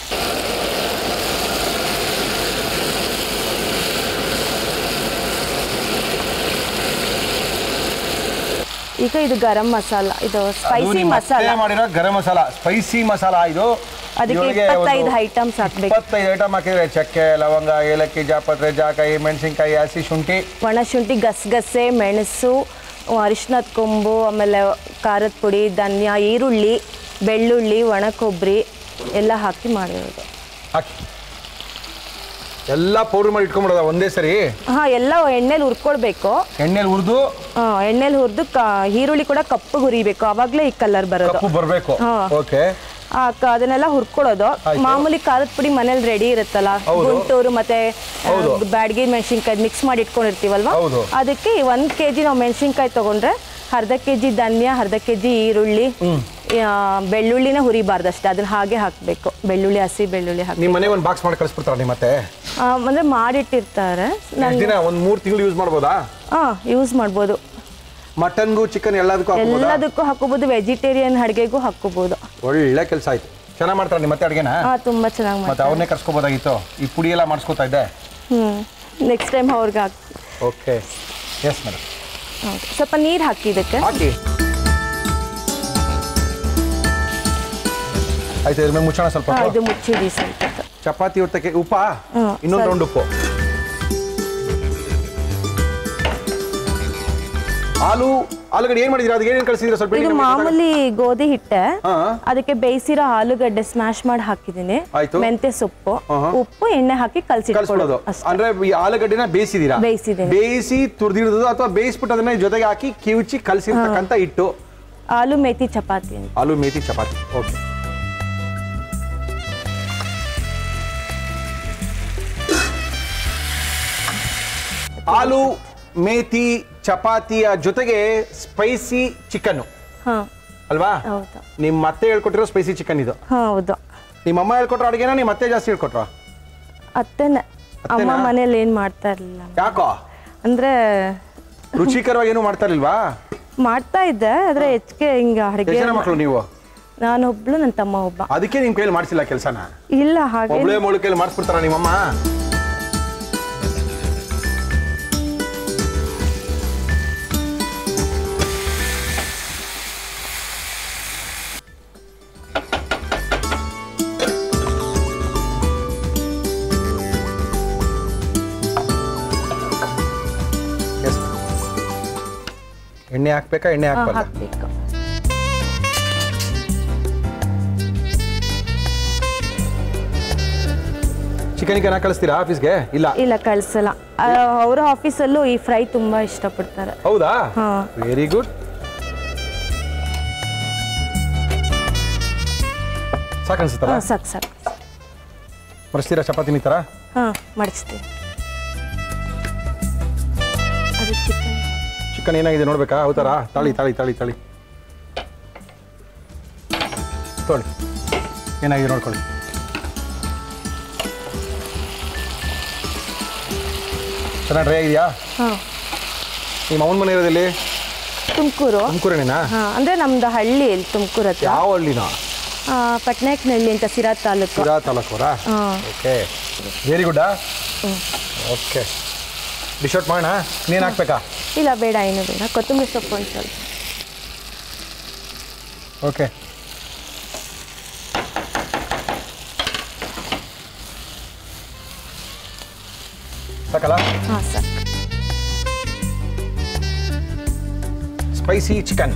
ಈಗ ಇದು ಗರಂ ಮಸಾಲ ಇದು ಸ್ಪೈಸಿ ಮಸಾಲ ಮಾಡಿರೋ ಗರಂ ಮಸಾಲ ಸ್ಪೈಸಿ ಮಸಾಲ ಇದು ಅದಕ್ಕೆ ಇದ್ರೊಳಗೆ ಇಪ್ಪತ್ತೈದು ಒಂದು ಐಟಮ್ಸ್ ಹಾಕ್ಬೇಕು ಇಪ್ಪತ್ತೈದು ಐಟಮ್ ಹಾಕಿದ್ರೆ ಚಕ್ಕೆ ಲವಂಗ ಏಲಕ್ಕಿ ಜಾಪತ್ರೆ ಜಾಕಾಯಿ ಮೆಣಸಿನ್ಕಾಯಿ ಹಸಿ ಶುಂಠಿ ಒಣಶುಂಠಿ ಗಸಗಸೆ ಮೆಣಸು ಅರಿಶಿನದ ಕೊಂಬು ಆಮೇಲೆ ಖಾರದ ಪುಡಿ ಧನ್ಯ ಈರುಳ್ಳಿ ಬೆಳ್ಳುಳ್ಳಿ ಒಣ ಕೊಬ್ಬರಿ ಎಲ್ಲ ಹಾಕಿ ಮಾಡಿರೋದು ಹಾಕಿ ಎಲ್ಲ ಪೌಡರ್ ಮಾಡಿ ಇಟ್ಕೊಂಡ್ಬಿಡೋದ ಒಂದೇ ಸರಿ ಹಾಂ ಎಲ್ಲ ಎಣ್ಣೆಲಿ ಹುರ್ಕೊಳ್ಬೇಕು ಎಣ್ಣೆಲಿ ಹುರಿದು ಆ, ಎಣ್ಣೆಲಿ ಹುರಿದು ಕ ಈರುಳ್ಳಿ ಕೂಡ ಕಪ್ಪು ಹುರಿಬೇಕು ಆವಾಗಲೇ ಈ ಕಲರ್ ಬರೋದು ಕಪ್ಪು ಬರಬೇಕು ಹಾ. ಓಕೆ ಆ, ಕ- ಅದನ್ನೆಲ್ಲ ಹುರ್ಕೊಳ್ಳೋದು ಆಯ್ತು. ಮಾಮೂಲಿ ಖಾರದ ಪುಡಿ ಮನೇಲಿ ರೆಡಿ ಇರುತ್ತಲ್ಲ ಹೌದು. ಗುಂಟೂರು ಮತ್ತೆ ಆ, ಹೌದು. ಬ್ಯಾಡಗಿ ಮೆಣಸಿನ್ಕಾಯಿ ಮಿಕ್ಸ್ ಮಾಡಿ ಇಟ್ಕೊಂಡಿರ್ತೀವಲ್ವಾ ಹೌದು. ಅದಕ್ಕೆ ಒಂದು ಕೆ ಜಿ ನಾವು ಮೆಣಸಿನ್ಕಾಯಿ ತಗೊಂಡ್ರೆ ಅರ್ಧ ಕೆ ಜಿ ಧನ್ಯ ಅರ್ಧ ಕೆ ಜಿ ಈರುಳ್ಳಿ ಆ, ಬೆಳ್ಳುಳ್ಳಿನ ಹುರಿಬಾರ್ದು ಅಷ್ಟೇ ಅದನ್ನ ಹಾಗೆ ಹಾಕಬೇಕು ಬೆಳ್ಳುಳ್ಳಿ ಹಸಿ ಬೆಳ್ಳುಳ್ಳಿ ಹಾಕಿ ನಿಮ್ಮ ಮನೆಗೆ ಒಂದು ಬಾಕ್ಸ್ ಮಾಡಿ ಕಳಿಸ್ಬಿಡ್ತಾರ ನಿಮ್ಮ ಮತ್ತೆ ಅಂದರೆ ಮಾಡಿಟ್ಟಿರ್ತಾರೆ ಎಷ್ಟು ದಿನ ಒಂದು ಮೂರು ತಿಂಗಳು ಯೂಸ್ ಮಾಡ್ಬೋದಾ ಹಾಂ ಯೂಸ್ ಮಾಡ್ಬೋದು ಮಟನ್ಗೂ ಚಿಕನ್ ಎಲ್ಲದಕ್ಕೂ ಹಾಕ್ಬೋದಾ ಎಲ್ಲದಕ್ಕೂ ಹಾಕೋಬೋದು ವೆಜಿಟೇರಿಯನ್ ಅಡುಗೆಗೂ ಹಾಕೋಬೋದು ಒಳ್ಳೆ ಕೆಲಸ ಆಯ್ತು ಚೆನ್ನಾಗಿ ಮಾಡ್ತಾರೆ ನಿಮ್ಮ ಮತ್ತೆ ಅಡುಗೆನ ಹಾಂ ತುಂಬ ಚೆನ್ನಾಗಿ ಮತ್ತೆ ಮಾಡ್ತಾರೆ ಅವ್ರನ್ನೇ ಕರ್ಸ್ಕೋಬೋದಾಗಿತ್ತು ಈ ಪುಡಿ ಎಲ್ಲ ಮಾಡಿಸ್ಕೋತಾ ಇದ್ದೆ ಹ್ಞೂ ನೆಕ್ಸ್ಟ್ ಟೈಮ್ ಅವ್ರಿಗೆ ಹಾಕಿ ಓಕೆ ಎಸ್ ಮೇಡಮ್ ಹೌದು ಸ್ವಲ್ಪ ನೀರು ಹಾಕಿ ಇದಕ್ಕೆ ಹಾಕಿ ಆಯ್ತು ಇದ್ರ ಮೇಲೆ ಮುಚ್ಚೋಣ ಸ್ವಲ್ಪ ಹಾಂ ಹೊತ್ತು. ಇದು ಮುಚ್ಚಿಡಿ ಸ್ವಲ್ಪ ಹೊತ್ತು. ಚಪಾತಿ ಹೊತ್ತಕ್ಕೆ ಉಪ್ಪ ಹ್ಮ್, ಇನ್ನೊಂದು ಸರಿ. ರೌಂಡ್ ಉಪ್ಪು ಹಾಲು ಆಲೂಗಡ್ಡೆ ಏನ್ ಮಾಡಿದಿರಾ ಅದಕ್ಕೆ ಏನೇನು ಕಳಿಸಿದ್ರೆ ಸ್ವಲ್ಪ ಹೇಳಿ ಇದು ನಮ್ಗೆ ಗೊತ್ತಾಗಲ್ಲ. ಮಾಮೂಲಿ ಗೋಧಿ ಹಿಟ್ಟೆ ಹಾ. ಅದಕ್ಕೆ ಬೇಯಿಸಿರೋ ಆಲೂಗಡ್ಡೆ ಸ್ಮ್ಯಾಶ್ ಮಾಡಿ ಹಾಕಿದ್ದೀನಿ ಆಯ್ತು. ಮೆಂತ್ಯ ಸೊಪ್ಪು ಆಹಾ. ಉಪ್ಪು ಎಣ್ಣೆ ಹಾಕಿ ಕಳ್ಸ್ಬಿಡೋದು ಕಲಸಿಟ್ಕೊಳ್ಳೋದು ಅಷ್ಟೇ ಅಂದ್ರೆ ಈ ಆಲೂಗಡ್ಡೆನ ಬೇಯಿಸಿದೀರಾ ಬೇಯಿಸಿದ್ದೀನಿ. ಬೇಯಿಸಿ ತುರ್ದಿರೋದು ಅಥವಾ ಬೇಯಿಸ್ಬಿಟ್ಟು ಅದನ್ನ ಜೊತೆಗೆ ಹಾಕಿ ಕಿವುಚಿ ಕಲಸಿರ್ತಕ್ಕಂಥ ಹಿಟ್ಟು ಆಲೂ ಮೇಥಿ ಚಪಾತಿ ಅಂತ ಆಲೂ ಮೇಥಿ ಚಪಾತಿ ಓಕೆ ಆಲೂ ಮೇಥಿ ಚಪಾತಿಯ ಜೊತೆಗೆ ಸ್ಪೈಸಿ ಚಿಕನ್ ಹಾಂ ಅಲ್ವಾ ಹೌದು ನಿಮ್ಮ ಅತ್ತೆ ಹೇಳ್ಕೊಟ್ಟಿರೋ ಸ್ಪೈಸಿ ಚಿಕನ್ ಇದು ಹಾಂ ಹೌದು ನಿಮ್ಮ ಅಮ್ಮ ಹೇಳ್ಕೊಟ್ರ ಅಡುಗೆನ ನಿಮ್ಮ ಅತ್ತೆ ಜಾಸ್ತಿ ಹೇಳ್ಕೊಟ್ರ ಅತ್ತೆನೆ ಅಮ್ಮ ಅತ್ತೆನಾ? ಮನೇಲಿ ಏನು ಮಾಡ್ತಾ ಇರಲಿಲ್ಲ ಯಾಕೋ ಅಂದರೆ ರುಚಿಕರವಾಗಿ ಏನು ಮಾಡ್ತಾ ಇಲ್ವಾ ಮಾಡ್ತಾ ಇದ್ದೆ ಆದರೆ ಹೆಚ್ಚಿಗೆ ಹಿಂಗೆ ಅಡುಗೆ ಎಷ್ಟು ಜನ ಮಕ್ಕಳು ನೀವು ನಾನೊಬ್ಳು ನನ್ನ ತಮ್ಮ ಒಬ್ಬ ಅದಕ್ಕೆ ನಿಮ್ ಕೈಯಲ್ಲಿ ಮಾಡಿಸಿಲ್ಲ ಕೆಲಸನ ಇಲ್ಲ ಹಾಗೆ ಒಬ್ಳೆ ಮೊಳು ಕೈಯಲ್ಲಿ ಮಾಡಿಸ್ಬಿಡ್ತಾರ ನಿಮ್ಮಮ್ಮ Yes. ಎಣ್ಣೆ ಹಾಕ್ಬೇಕಾ ಎಣ್ಣೆ ಹಾಂ ಹಾಕ್ಬಾರ್ದ ಹಾಕಬೇಕು ಚಿಕನ್ ಮೆಕ್ಯಾನಿಕನ ಕಳಿಸ್ತೀರಾ ಆಫೀಸ್ಗೆ ಇಲ್ಲ ಇಲ್ಲ ಕಳ್ಸಲ್ಲ ಆ, ಅವ್ರ ಆಫೀಸಲ್ಲೂ ಈ ಫ್ರೈ ತುಂಬ ಇಷ್ಟಪಡ್ತಾರೆ ಹೌದಾ ಹಾ. ವೆರಿ ಗುಡ್ ಸಾಕನ್ಸುತ್ತಲ್ಲ ಹಾಂ ಸಾಕು ಸಾಕು ಮರೆಸ್ತೀರಾ ಚಪಾತಿ ಈ ಥರ ಹಾಂ ಮಡಿಸ್ತೀವಿ ಅದು ಚಿಕನ್ ಚಿಕನ್ ಏನಾಗಿದೆ ನೋಡ್ಬೇಕಾ ಹೌದಾರಾ ತಾಳಿ ತಾಳಿ ತಾಳಿ ತಾಳಿ ತೊಳಿ ಏನಾಗಿದೆ ನೋಡ್ಕೊಳ್ಳಿ ಚೆನ್ನಾಗಿ ಡ್ರೈ ಆಗಿದೆಯಾ ಹಾಂ ನಿಮ್ಮ ಅವನ ಮನೆ ಇರೋದಲ್ಲಿ ತುಮಕೂರು ತುಮಕೂರೇನೇನಾ ಹಾಂ ಅಂದರೆ ನಮ್ದು ಹಳ್ಳಿ ಇಲ್ಲಿ ತುಮಕೂರು ಹತ್ರ ಯಾವ ಹಳ್ಳಿನ ಆ, ಪಟ್ನಾಯಕನಹಳ್ಳಿ ಅಂತ ಸಿರಾ ತಾಲೂಕು ಸುರಾ ತಾಲೂಕವರಾ ಹಾಂ ಓಕೆ ವೆರಿ ಗುಡ್ಡಾ ಓಕೆ ಡಿಶ್ ಔಟ್ ಮಾಡೋಣ ನೀನು ಹಾಕ್ಬೇಕಾ ಇಲ್ಲ ಬೇಡ ಏನು ಬೇಡ ಕೊತ್ತಂಬರಿ ಸೊಪ್ಪು ಒಂದು ಸ್ವಲ್ಪ ಓಕೆ ಸಾಕಲ್ಲ ಹಾಂ ಸಾಕು ಸ್ಪೈಸಿ ಚಿಕನ್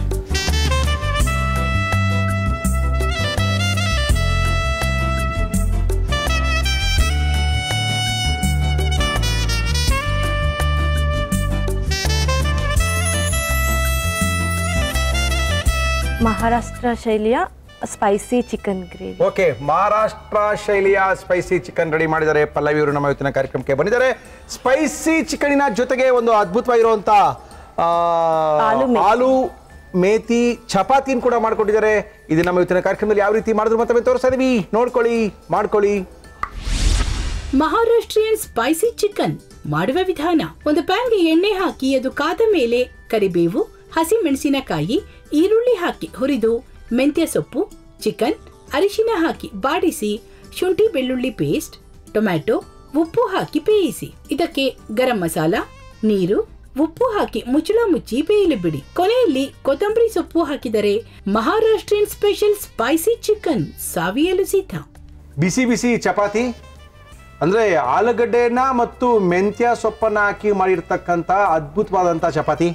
ಮಹಾರಾಷ್ಟ್ರ ಶೈಲಿಯ spicy chicken gravy okay Maharashtra ಶೈಲಿಯ ಸ್ಪೈಸಿ ಚಿಕನ್ ರೆಡಿ ಮಾಡಿದ್ದಾರೆ ಪಲ್ಲವಿ ಅವರು ನಮ್ಮ ಇವತ್ತಿನ ಕಾರ್ಯಕ್ರಮಕ್ಕೆ ಬಂದಿದ್ದಾರೆ ಸ್ಪೈಸಿ ಚಿಕನಿನ ಜೊತೆಗೆ ಒಂದು ಅದ್ಭುತವಾಗಿರುವಂತ ಆ, ಆಲೂ ಮೇಥಿ. ಆಲೂ ಮೇಥಿ ಚಪಾತಿನ ಕೂಡ ಮಾಡ್ಕೊಟ್ಟಿದ್ದಾರೆ ಇದು ನಮ್ಮ ಇವತ್ತಿನ ಕಾರ್ಯಕ್ರಮದಲ್ಲಿ ಯಾವ ರೀತಿ ಮಾಡಿದ್ರು ಮತ್ತೊಮ್ಮೆ ತೋರಿಸ್ತಾ ಇದೀವಿ ನೋಡ್ಕೊಳ್ಳಿ ಮಾಡ್ಕೊಳ್ಳಿ ಮಹಾರಾಷ್ಟ್ರೀಯನ್ ಸ್ಪೈಸಿ ಚಿಕನ್ ಮಾಡುವ ವಿಧಾನ ಒಂದು ಪ್ಯಾನ್ಗೆ ಎಣ್ಣೆ ಹಾಕಿ ಅದು ಕಾದ ಮೇಲೆ ಕರಿಬೇವು ಹಸಿ ಮೆಣಸಿನಕಾಯಿ ಈರುಳ್ಳಿ ಹಾಕಿ ಹುರಿದು ಮೆಂತ್ಯ ಸೊಪ್ಪು ಚಿಕನ್ ಅರಿಶಿನ ಹಾಕಿ ಬಾಡಿಸಿ ಶುಂಠಿ ಬೆಳ್ಳುಳ್ಳಿ ಪೇಸ್ಟ್ ಟೊಮ್ಯಾಟೊ ಉಪ್ಪು ಹಾಕಿ ಬೇಯಿಸಿ ಇದಕ್ಕೆ ಗರಂ ಮಸಾಲ ನೀರು ಉಪ್ಪು ಹಾಕಿ ಮುಚ್ಚಳ ಮುಚ್ಚಿ ಬೇಯಲು ಬಿಡಿ ಕೊನೆಯಲ್ಲಿ ಕೊತ್ತಂಬರಿ ಸೊಪ್ಪು ಹಾಕಿದರೆ ಮಹಾರಾಷ್ಟ್ರೀಯನ್ ಸ್ಪೆಷಲ್ ಸ್ಪೈಸಿ ಚಿಕನ್ ಸಾವಿಯಲು ಸಿದ್ಧ ಬಿಸಿ ಬಿಸಿ ಚಪಾತಿ ಅಂದ್ರೆ ಆಲೂಗಡ್ಡೆನ ಮತ್ತು ಮೆಂತ್ಯ ಸೊಪ್ಪನ್ನ ಹಾಕಿ ಮಾಡಿರ್ತಕ್ಕಂಥ ಅದ್ಭುತವಾದಂಥ ಚಪಾತಿ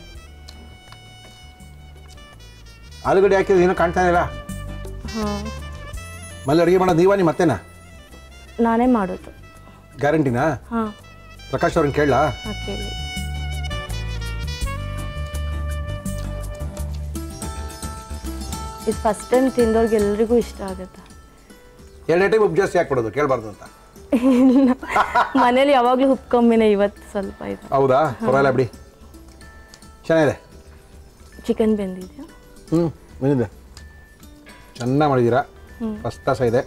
ಆಲೂಗಡ್ಡೆ ಹಾಕಿದ್ರೆ ಏನೋ ಕಾಣ್ತಾ ಇಲ್ಲ ಹಾಂ ಮಲ್ಲಿ ಅಡುಗೆ ಮಾಡೋದು ನೀವಾ ನಿಮ್ಮ ಮತ್ತೇನಾ ನಾನೇ ಮಾಡೋದು ಗ್ಯಾರಂಟಿನಾ ಹಾಂ ಪ್ರಕಾಶ್ ಅವ್ರನ್ನ ಕೇಳಲಾ ಹಾಂ ಕೇಳಿ ಇದು ಫಸ್ಟ್ ಟೈಮ್ ತಿಂದವ್ರಿಗೆ ಎಲ್ರಿಗೂ ಇಷ್ಟ ಆಗುತ್ತೆ ಎರಡೇ ಟೈಮ್ ಉಪ್ಪು ಜಾಸ್ತಿ ಹಾಕ್ಬಿಡೋದು ಕೇಳಬಾರ್ದು ಅಂತ ಮನೇಲಿ ಯಾವಾಗಲೂ ಉಪ್ಪು ಕಮ್ಮಿನೇ ಇವತ್ತು ಸ್ವಲ್ಪ ಇದೆ ಹೌದಾ ಪರವಾಗಿಲ್ಲ ಬಿಡಿ ಚೆನ್ನಾಗಿದೆ ಚಿಕನ್ ಬೆಂದಿದೆಯಾ ಹ್ಞೂ ಬಂದಿದೆ ಚೆನ್ನಾಗಿ ಮಾಡಿದ್ದೀರಾ ಫಸ್ಟ್ ಕ್ಲಾಸ್ ಇದೆ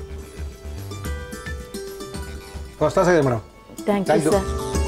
ಫಸ್ಟ್ ಕ್ಲಾಸ್ ಇದೆ madam thank Thank you you. Sir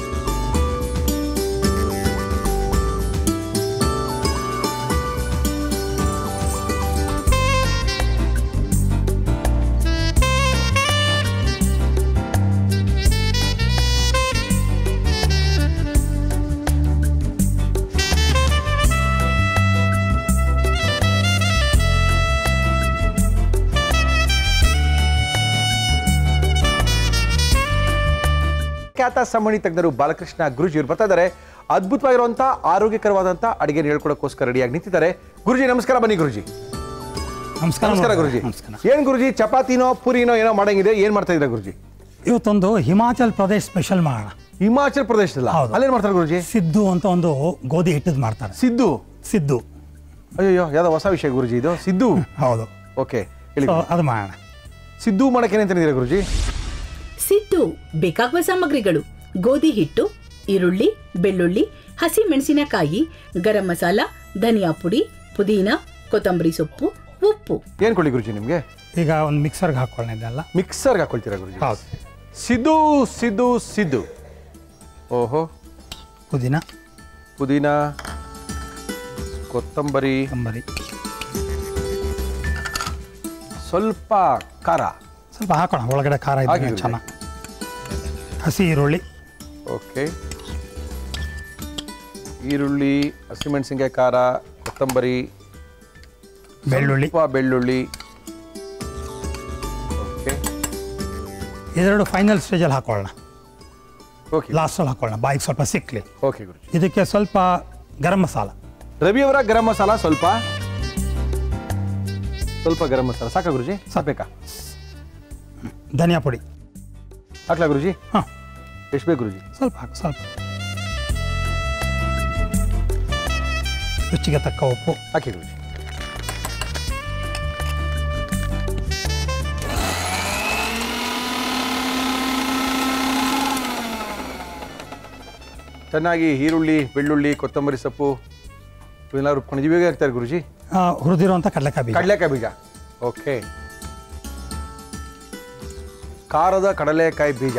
ಖ್ಯಾತ ಸಂಬಂಧಿ ತಜ್ಞರು ಬಾಲಕೃಷ್ಣ ಗುರುಜಿ ಅವರು ಬರ್ತಾ ಇದ್ದಾರೆ ಅದ್ಭುತವಾಗಿರುವಂಥ ಆರೋಗ್ಯಕರವಾದಂಥ ಅಡಿಗೆ ಹೇಳ್ಕೊಡೋಕ್ಕೋಸ್ಕರ ರೆಡಿಯಾಗಿ ನಿಂತಿದ್ದಾರೆ ಗುರುಜಿ ನಮಸ್ಕಾರ ಬನ್ನಿ ಗುರುಜಿ ನಮಸ್ಕಾರ ನಮಸ್ಕಾರ ನೋಡ್ರಿ. ಗುರುಜಿ ನಮಸ್ಕಾರ ಏನ್ ಗುರುಜಿ ಚಪಾತಿನೋ ಪುರಿನೋ ಏನೋ ಮಾಡಂಗಿದೆ ಏನ್ ಮಾಡ್ತಾ ಇದ್ದೀರಾ ಗುರುಜಿ ಇವತ್ತೊಂದು ಹಿಮಾಚಲ್ ಪ್ರದೇಶ್ ಸ್ಪೆಷಲ್ ಮಾಡೋಣ ಹಿಮಾಚಲ ಪ್ರದೇಶದಲ್ಲ ಹೌದು. ಅಲ್ಲೇನ್ ಮಾಡ್ತಾರೆ ಗುರುಜಿ ಸಿದ್ದು ಅಂತ ಒಂದು ಗೋಧಿ ಹಿಟ್ಟದ್ ಮಾಡ್ತಾರೆ ಸಿದ್ದು ಸಿದ್ದು ಅಯ್ಯೋ ಯಾವ್ದೋ ಹೊಸ ವಿಷಯ ಗುರುಜಿ ಇದು ಸಿದ್ದು ಹೌದು ಓಕೆ ಹೇಳಿ ಸೊ ಅದು ಮಾಡೋಣ ಸಿದ್ದು ಮಾಡಕ್ಕೆ ಏನಂತ ತಂದಿದ್ದೀರಾ ಗುರುಜಿ ಸಿದ್ದು ಬೇಕಾಗುವ ಸಾಮಗ್ರಿಗಳು ಗೋಧಿ ಹಿಟ್ಟು ಈರುಳ್ಳಿ ಬೆಳ್ಳುಳ್ಳಿ ಹಸಿ ಮೆಣಸಿನಕಾಯಿ ಗರಂ ಮಸಾಲ ಧನಿಯಾ ಪುಡಿ ಪುದೀನ ಕೊತ್ತಂಬರಿ ಸೊಪ್ಪು ಉಪ್ಪು ಏನ್ ಕೊಡ್ಲಿ ಗುರುಜಿ ನಿಮ್ಗೆ ಈಗ ಒಂದು ಮಿಕ್ಸರ್ಗೆ ಹಾಕೊಳ್ಳೋಣ ಇದೆಲ್ಲ ಮಿಕ್ಸರ್ಗೆ ಹಾಕೊಳ್ತೀರಾ ಗುರುಜಿ ಹೌದು ಸಿದ್ದು ಸಿದ್ದು ಸಿದ್ದು ಓಹೋ ಪುದೀನ ಪುದೀನ ಕೊತ್ತಂಬರಿ ಕಂಬರಿ ಸ್ವಲ್ಪ ಖಾರ ಸ್ವಲ್ಪ ಹಾಕೋಣ ಒಳಗಡೆ ಖಾರ ಹಾಕಿ ಇದ್ರೆ ಗುರುಜಿ. ಚೆನ್ನಾಗಿ ಹಸಿ ಈರುಳ್ಳಿ ಓಕೆ ಈರುಳ್ಳಿ ಹಸಿಮೆಣಸಿನ್ಕಾಯಿ ಖಾರ ಕೊತ್ತಂಬರಿ ಬೆಳ್ಳುಳ್ಳಿ ಸ್ವಲ್ಪ ಬೆಳ್ಳುಳ್ಳಿ ಓಕೆ ಇದೆರಡು ಫೈನಲ್ ಸ್ಟೇಜಲ್ಲಿ ಹಾಕೊಳ್ಳೋಣ ಓಕೆ ಲಾಸ್ಟಲ್ಲಿ ಹಾಕೊಳ್ಳೋಣ ಬಾಯಿಗೆ ಸ್ವಲ್ಪ ಸಿಕ್ಕಲಿ ಓಕೆ ಗುರುಜಿ ಇದಕ್ಕೆ ಸ್ವಲ್ಪ ಗರಂ ಮಸಾಲ ರವಿಯವರ ಗರಂ ಮಸಾಲ ಸ್ವಲ್ಪ ಸ್ವಲ್ಪ ಗರಂ ಮಸಾಲ ಸಾಕಾ ಗುರುಜಿ ಸಾಕಬೇಕಾ ಧನಿಯಾ ಪುಡಿ ಹಾಕ್ಲಾ ಗುರುಜಿ ಹಾಂ ಎಷ್ಟು ಬೇಕು ಗುರುಜಿ ಸ್ವಲ್ಪ ಹಾಕು ಸ್ವಲ್ಪ ರುಚಿಗೆ ತಕ್ಕ ಉಪ್ಪು ಹಾಕಿ ಗುರುಜಿ ಚೆನ್ನಾಗಿ ಈರುಳ್ಳಿ ಬೆಳ್ಳುಳ್ಳಿ ಕೊತ್ತಂಬರಿ ಸೊಪ್ಪು ಇವನ್ನೆಲ್ಲ ರುಬ್ಕೊಂಡಿದ್ದೀವಿ ಹೇಗೆ ಹಾಕ್ತಾರೆ ಗುರುಜಿ ಆ, ಹುರಿದಿರುವಂಥ ಕಡಲೆಕಾಯಿ ಬೀಜ ಕಡಲೆಕಾಯಿ ಬೀಜ ಓಕೆ ಖಾರದ ಕಡಲೆಕಾಯಿ ಬೀಜ